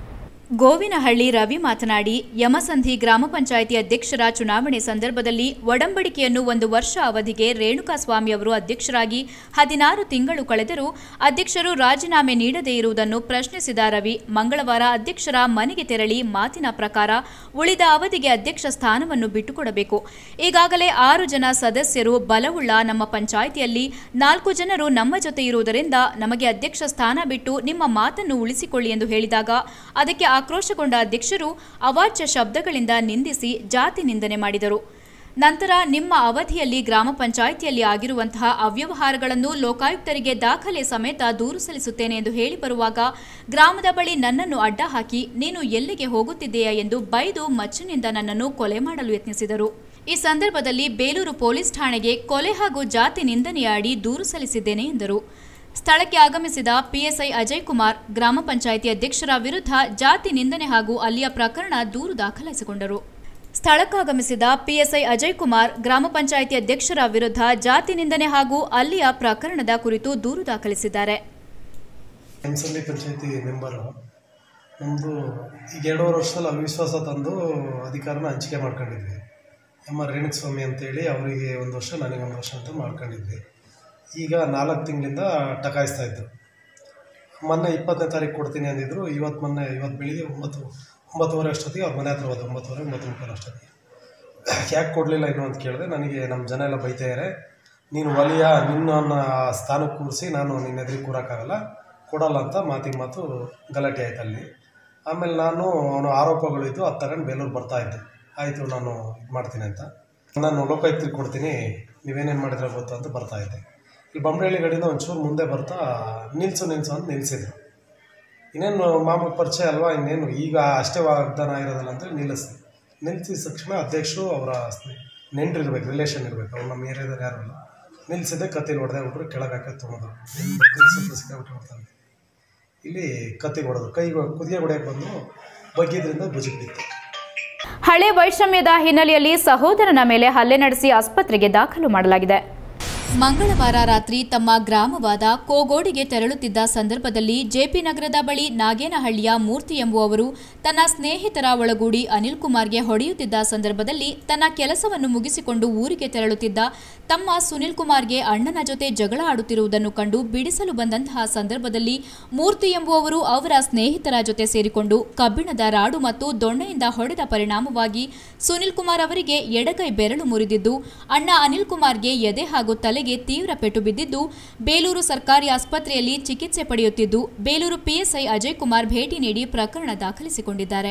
ಗೋವಿನಹಳ್ಳಿ ರವಿ ಮಾತನಾಡಿ ಯಮಸಂಧಿ ಗ್ರಾಮ ಪಂಚಾಯಿತಿ ಅಧ್ಯಕ್ಷರ ಚುನಾವಣೆ ಸಂದರ್ಭದಲ್ಲಿ ಒಡಂಬಡಿಕೆಯನ್ನು ಒಂದು ವರ್ಷ ಅವಧಿಗೆ ರೇಣುಕಾಸ್ವಾಮಿ ಅವರು ಅಧ್ಯಕ್ಷರಾಗಿ ಹದಿನಾರು ತಿಂಗಳು ಕಳೆದರೂ ಅಧ್ಯಕ್ಷರು ರಾಜೀನಾಮೆ ನೀಡದೇ ಇರುವುದನ್ನು ಪ್ರಶ್ನಿಸಿದ ರವಿ ಮಂಗಳವಾರ ಅಧ್ಯಕ್ಷರ ಮನೆಗೆ ತೆರಳಿ ಮಾತಿನ ಪ್ರಕಾರ ಉಳಿದ ಅವಧಿಗೆ ಅಧ್ಯಕ್ಷ ಸ್ಥಾನವನ್ನು ಬಿಟ್ಟುಕೊಡಬೇಕು ಈಗಾಗಲೇ ಆರು ಜನ ಸದಸ್ಯರು ಬಲವುಳ್ಳ ನಮ್ಮ ಪಂಚಾಯಿತಿಯಲ್ಲಿ ನಾಲ್ಕು ಜನರು ನಮ್ಮ ಜೊತೆ ಇರುವುದರಿಂದ ನಮಗೆ ಅಧ್ಯಕ್ಷ ಸ್ಥಾನ ಬಿಟ್ಟು ನಿಮ್ಮ ಮಾತನ್ನು ಉಳಿಸಿಕೊಳ್ಳಿ ಎಂದು ಹೇಳಿದಾಗ ಅದಕ್ಕೆ ಆಕ್ರೋಶಗೊಂಡ ಅಧ್ಯಕ್ಷರು ಅವಾಚ್ಯ ಶಬ್ದಗಳಿಂದ ನಿಂದಿಸಿ ಜಾತಿ ನಿಂದನೆ ಮಾಡಿದರು ನಂತರ ನಿಮ್ಮ ಅವಧಿಯಲ್ಲಿ ಗ್ರಾಮ ಪಂಚಾಯಿತಿಯಲ್ಲಿ ಆಗಿರುವಂತಹ ಅವ್ಯವಹಾರಗಳನ್ನು ಲೋಕಾಯುಕ್ತರಿಗೆ ದಾಖಲೆ ಸಮೇತ ದೂರು ಸಲ್ಲಿಸುತ್ತೇನೆ ಎಂದು ಹೇಳಿ ಬರುವಾಗ ಗ್ರಾಮದ ಬಳಿ ನನ್ನನ್ನು ಅಡ್ಡ ಹಾಕಿ ನೀನು ಎಲ್ಲಿಗೆ ಹೋಗುತ್ತಿದ್ದೀಯಾ ಎಂದು ಬೈದು ಮಚ್ಚಿನಿಂದ ನನ್ನನ್ನು ಕೊಲೆ ಮಾಡಲು ಯತ್ನಿಸಿದರು ಈ ಸಂದರ್ಭದಲ್ಲಿ ಬೇಲೂರು ಪೊಲೀಸ್ ಠಾಣೆಗೆ ಕೊಲೆ ಹಾಗೂ ಜಾತಿ ನಿಂದನೆಯಾಡಿ ದೂರು ಸಲ್ಲಿಸಿದ್ದೇನೆ ಎಂದರು ಸ್ಥಳಕ್ಕೆ ಆಗಮಿಸಿದ ಪಿಎಸ್ಐ ಅಜಯ್ ಕುಮಾರ್ ಗ್ರಾಮ ಪಂಚಾಯಿತಿ ಅಧ್ಯಕ್ಷರ ವಿರುದ್ಧ ಜಾತಿ ನಿಂದನೆ ಹಾಗೂ ಅಲ್ಲಿಯ ಪ್ರಕರಣ ದೂರು ದಾಖಲಿಸಿಕೊಂಡರು ಸ್ಥಳಕ್ಕಾಗಮಿಸಿದ ಪಿಎಸ್ಐ ಅಜಯ್ ಕುಮಾರ್ ಗ್ರಾಮ ಪಂಚಾಯಿತಿ ಅಧ್ಯಕ್ಷರ ವಿರುದ್ಧ ಜಾತಿ ನಿಂದನೆ ಹಾಗೂ ಅಲ್ಲಿಯ ಪ್ರಕರಣದ ಕುರಿತು ದೂರು ದಾಖಲಿಸಿದ್ದಾರೆ ಎಮ್ಸಲ್ಲಿ ಪಂಚಾಯತಿ ಮೆಂಬರು ನಮ್ಮದು ಈಗ ಎರಡೂವರೆ ವರ್ಷದಲ್ಲಿ ಅವಿಶ್ವಾಸ ತಂದು ಅಧಿಕಾರನ ಹಂಚಿಕೆ ಮಾಡ್ಕೊಂಡಿದ್ವಿ ಎಮ್ ಆರ್ ರೇಣುಸ್ವಾಮಿ ಅಂತೇಳಿ ಅವರಿಗೆ ಒಂದು ವರ್ಷ ನನಗೆ ಒಂದು ವರ್ಷ ಅಂತ ಮಾಡ್ಕೊಂಡಿದ್ವಿ ಈಗ ನಾಲ್ಕು ತಿಂಗಳಿಂದ ಟಕಾಯಿಸ್ತಾ ಇದ್ರು ಮೊನ್ನೆ ಇಪ್ಪತ್ತನೇ ತಾರೀಕು ಕೊಡ್ತೀನಿ ಅಂದಿದ್ರು ಇವತ್ತು ಮೊನ್ನೆ ಇವತ್ತು ಬೆಳಿಗ್ಗೆ ಒಂಬತ್ತು ಒಂಬತ್ತುವರೆ ಅಷ್ಟೊತ್ತಿಗೆ ಅವ್ರ ಮನೆ ಹತ್ರ ಹೋದ ಒಂಬತ್ತುವರೆ ಒಂಬತ್ತು ಮುಕ್ಕಾಲು ಅಷ್ಟೊತ್ತಿಗೆ ಯಾಕೆ ಕೊಡಲಿಲ್ಲ ಇನ್ನು ಅಂತ ಕೇಳಿದೆ ನನಗೆ ನಮ್ಮ ಜನ ಎಲ್ಲ ಬೈತಾ ಇದ್ದಾರೆ ನೀನು ಒಲಿಯ ನಿನ್ನ ಸ್ಥಾನಕ್ಕೆ ಕೂರಿಸಿ ನಾನು ನಿನ್ನ ಎದುರಿಗೆ ಕೂರೋಕ್ಕಾಗಲ್ಲ ಕೊಡಲ್ಲ ಅಂತ ಮಾತಿಗೆ ಮಾತು ಗಲಾಟೆ ಆಯ್ತು ಅಲ್ಲಿ ಆಮೇಲೆ ನಾನು ಅವನು ಆರೋಪಗಳು ಇದ್ದು ಅದು ತಗೊಂಡು ಬೇಲೂರು ಬರ್ತಾ ಇದ್ದೆ ಆಯಿತು ನಾನು ಇದು ಮಾಡ್ತೀನಿ ಅಂತ ನಾನು ಲೋಕಾಯುಕ್ತರಿಗೆ ಕೊಡ್ತೀನಿ ನೀವೇನೇನು ಮಾಡಿದ್ರೆ ಗೊತ್ತು ಅಂತ ಬರ್ತಾ ಇದ್ದೆ ಈ ಬೊಂಬರಳ್ಳಿ ಗಡಿಯಿಂದ ಒಂಚೂರು ಮುಂದೆ ಬರ್ತಾ ನಿಲ್ಸು ನಿಲ್ಸು ಅಂತ ನಿಲ್ಲಿಸಿದ್ರು ಇನ್ನೇನು ಮಾಮೂಲು ಪರಿಚಯ ಅಲ್ವಾ ಇನ್ನೇನು ಈಗ ಅಷ್ಟೇ ವಾಗ್ದಾನ ಇರೋದಲ್ಲ ಅಂತ ನಿಲ್ಲಿಸ್ದೆ ನಿಲ್ಲಿಸಿದ ತಕ್ಷಣ ಅಧ್ಯಕ್ಷರು ಅವರ ನೆಂಟ್ರು ಇರ್ಬೇಕು ರಿಲೇಷನ್ ಇರಬೇಕು ಅವ್ರು ನಮ್ಮ ಏರಿಯಾದಲ್ಲಿ ಯಾರು ಇಲ್ಲ ನಿಲ್ಲಿಸಿದ್ದೆ ಕತ್ತಿಗೆ ಹೊಡೆದೇ ಬಿಟ್ರು ಕೆಳಗೆ ಹಾಕಿ ತೊಗೊಂಡ್ರು ನಿಲ್ಲಿಸಿದ್ದು ಸಿಕ್ಕಾಬಿಟ್ಟು ಹೊಡ್ತಾರೆ ಇಲ್ಲಿ ಕತ್ತಿಗೆ ಹೊಡೆದ್ರು ಕೈ ಕುದಿಗೆ ಹೊಡೆಯಕ್ಕೆ ಬಂದು ಬಗ್ಗಿದ್ರಿಂದ ಭುಜಕ್ಕೆ ಬಿತ್ತು ಹಳೆ ವೈಷಮ್ಯದ ಹಿನ್ನೆಲೆಯಲ್ಲಿ ಸಹೋದರನ ಮೇಲೆ ಹಲ್ಲೆ ನಡೆಸಿ ಆಸ್ಪತ್ರೆಗೆ ದಾಖಲು ಮಾಡಲಾಗಿದೆ ಮಂಗಳವಾರ ರಾತ್ರಿ ತಮ್ಮ ಗ್ರಾಮವಾದ ಕೋಗೋಡಿಗೆ ತೆರಳುತ್ತಿದ್ದ ಸಂದರ್ಭದಲ್ಲಿ ಜೆಪಿ ನಗರದ ಬಳಿ ನಾಗೇನಹಳ್ಳಿಯ ಮೂರ್ತಿ ಎಂಬುವವರು ತನ್ನ ಸ್ನೇಹಿತರ ಒಳಗೂಡಿ ಅನಿಲ್ ಕುಮಾರ್ಗೆ ಹೊಡೆಯುತ್ತಿದ್ದ ಸಂದರ್ಭದಲ್ಲಿ ತನ್ನ ಕೆಲಸವನ್ನು ಮುಗಿಸಿಕೊಂಡು ಊರಿಗೆ ತೆರಳುತ್ತಿದ್ದ ತಮ್ಮ ಸುನಿಲ್ ಕುಮಾರ್ಗೆ ಅಣ್ಣನ ಜೊತೆ ಜಗಳ ಆಡುತ್ತಿರುವುದನ್ನು ಕಂಡು ಬಿಡಿಸಲು ಬಂದಂತಹ ಸಂದರ್ಭದಲ್ಲಿ ಮೂರ್ತಿ ಎಂಬುವವರು ಅವರ ಸ್ನೇಹಿತರ ಜೊತೆ ಸೇರಿಕೊಂಡು ಕಬ್ಬಿಣದ ರಾಡು ಮತ್ತು ದೊಣ್ಣೆಯಿಂದ ಹೊಡೆದ ಪರಿಣಾಮವಾಗಿ ಸುನಿಲ್ ಕುಮಾರ್ ಅವರಿಗೆ ಎಡಗೈ ಬೆರಳು ಮುರಿದಿದ್ದು ಅಣ್ಣ ಅನಿಲ್ ಕುಮಾರ್ಗೆ ಎದೆ ಹಾಗೂ ತಲೆಗೆ ತೀವ್ರ ಪೆಟ್ಟು ಬಿದ್ದಿದ್ದು ಬೇಲೂರು ಸರ್ಕಾರಿ ಆಸ್ಪತ್ರೆಯಲ್ಲಿ ಚಿಕಿತ್ಸೆ ಪಡೆಯುತ್ತಿದ್ದು ಬೇಲೂರು ಪಿಎಸ್ಐ ಅಜಯ್ ಕುಮಾರ್ ಭೇಟಿ ನೀಡಿ ಪ್ರಕರಣ ದಾಖಲಿಸಿಕೊಂಡಿದ್ದಾರೆ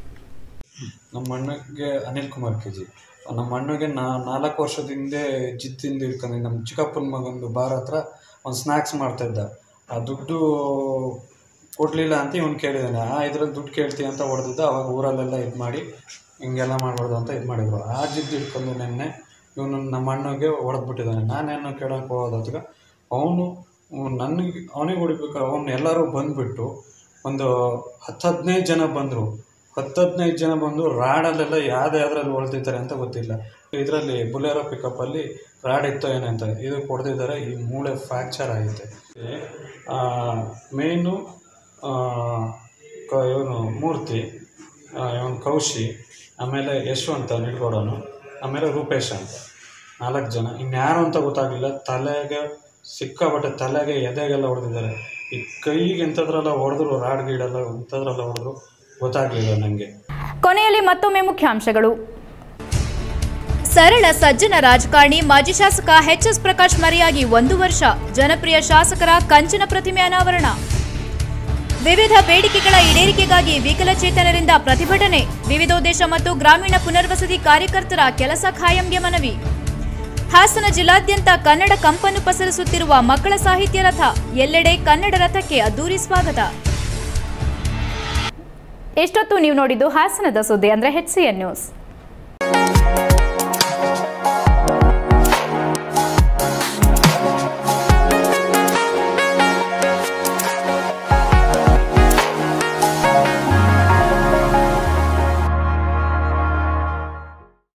ನಮ್ಮ ಅಣ್ಣಗೆ ಅನಿಲ್ ಕುಮಾರ್ ಕೆ ಜಿ ನಮ್ಮ ಅಣ್ಣಗೆ ನಾ ನಾಲ್ಕು ವರ್ಷದ ಹಿಂದೆ ಜಿತ್ತಿಂದ ಇಟ್ಕೊಂಡು ನಮ್ಮ ಚಿಕ್ಕಪ್ಪನ ಮಗಂದು ಬಾರ್ ಹತ್ರ ಒಂದು ಸ್ನ್ಯಾಕ್ಸ್ ಮಾಡ್ತಾಯಿದ್ದ ಆ ದುಡ್ಡು ಕೊಡಲಿಲ್ಲ ಅಂತ ಇವನು ಕೇಳಿದ್ದಾನೆ ಆ ಇದ್ರಲ್ಲಿ ದುಡ್ಡು ಕೇಳ್ತೀವಿ ಅಂತ ಹೊಡೆದಿದ್ದ ಅವಾಗ ಊರಲ್ಲೆಲ್ಲ ಇದು ಮಾಡಿ ಹಿಂಗೆಲ್ಲ ಮಾಡಬಾರ್ದು ಅಂತ ಇದು ಮಾಡಿದ್ರು ಆ ಜಿದ್ದು ಇಟ್ಕೊಂಡು ನೆನ್ನೆ ಇವನು ನಮ್ಮ ಅಣ್ಣಗೆ ಹೊಡೆದ್ಬಿಟ್ಟಿದ್ದಾನೆ ನಾನೇನೋ ಕೇಳೋಕೆ ಹೋದಾಗ ಅವನು ನನಗೆ ಅವನಿಗೆ ಹೊಡಿಬೇಕಾದ್ರೆ ಅವನು ಎಲ್ಲರೂ ಬಂದುಬಿಟ್ಟು ಒಂದು ಹತ್ತು ಹದಿನೈದು ಜನ ಬಂದರು ಹತ್ತು ಹದಿನೈದು ಜನ ಬಂದು ರಾಡಲ್ಲೆಲ್ಲ ಯಾವ್ದು ಯಾವ್ದ್ರಲ್ಲಿ ಹೊಡೆದಿದ್ದಾರೆ ಅಂತ ಗೊತ್ತಿಲ್ಲ ಇದರಲ್ಲಿ ಬುಲೆರೋ ಪಿಕಪ್ಪಲ್ಲಿ ರಾಡ್ ಇತ್ತೋ ಏನಂತ ಇದು ಕೊಡ್ತಿದ್ದಾರೆ ಈ ಮೂಳೆ ಫ್ರ್ಯಾಕ್ಚರ್ ಆಗಿದೆ ಮೇಯ್ನು ಇವನು ಮೂರ್ತಿ ಇವನು ಕೌಶಿ ಆಮೇಲೆ ಯಶವಂತ ನಿಡ್ಕೊಡೋನು ಆಮೇಲೆ ರೂಪೇಶ್ ಅಂತ ನಾಲ್ಕು ಜನ ಇನ್ಯಾರು ಅಂತ ಗೊತ್ತಾಗಲಿಲ್ಲ ತಲೆಗೆ ಸಿಕ್ಕಾಪಟ್ಟೆ ತಲೆಗೆ ಎದೆಗೆಲ್ಲ ಹೊಡೆದಿದ್ದಾರೆ ಈ ಕೈಗೆ ಎಂಥದ್ರೆಲ್ಲ ಹೊಡೆದ್ರು ರಾಡ್ ಗೀಡೆಲ್ಲ ಎಂಥದ್ರೆಲ್ಲ ಹೊಡೆದ್ರು ಗೊತ್ತಾಗಲಿಲ್ಲ ನನಗೆ ಕೊನೆಯಲ್ಲಿ ಮತ್ತೊಮ್ಮೆ ಮುಖ್ಯಾಂಶಗಳು ಸರಳ ಸಜ್ಜನ ರಾಜಕಾರಣಿ ಮಾಜಿ ಶಾಸಕ ಎಚ್ಎಸ್ ಪ್ರಕಾಶ್ ಮರೆಯಾಗಿ ಒಂದು ವರ್ಷ ಜನಪ್ರಿಯ ಶಾಸಕರ ಕಂಚಿನ ಪ್ರತಿಮೆ ಅನಾವರಣ ವಿವಿಧ ಬೇಡಿಕೆಗಳ ಈಡೇರಿಕೆಗಾಗಿ ವಿಕಲಚೇತನರಿಂದ ಪ್ರತಿಭಟನೆ ವಿವಿಧೋದ್ದೇಶ ಮತ್ತು ಗ್ರಾಮೀಣ ಪುನರ್ವಸತಿ ಕಾರ್ಯಕರ್ತರ ಕೆಲಸ ಖಾಯಂಗೆ ಮನವಿ ಹಾಸನ ಜಿಲ್ಲಾದ್ಯಂತ ಕನ್ನಡ ಕಂಪನ್ನು ಪಸರಿಸುತ್ತಿರುವ ಮಕ್ಕಳ ಸಾಹಿತ್ಯ ರಥ ಎಲ್ಲೆಡೆ ಕನ್ನಡ ರಥಕ್ಕೆ ಅದ್ದೂರಿ ಸ್ವಾಗತ ಇಷ್ಟೊತ್ತು ನೀವು ನೋಡಿದ್ದು ಹಾಸನದ ಸುದ್ದಿ ಅಂದ್ರೆ ಎನ್ ನ್ಯೂಸ್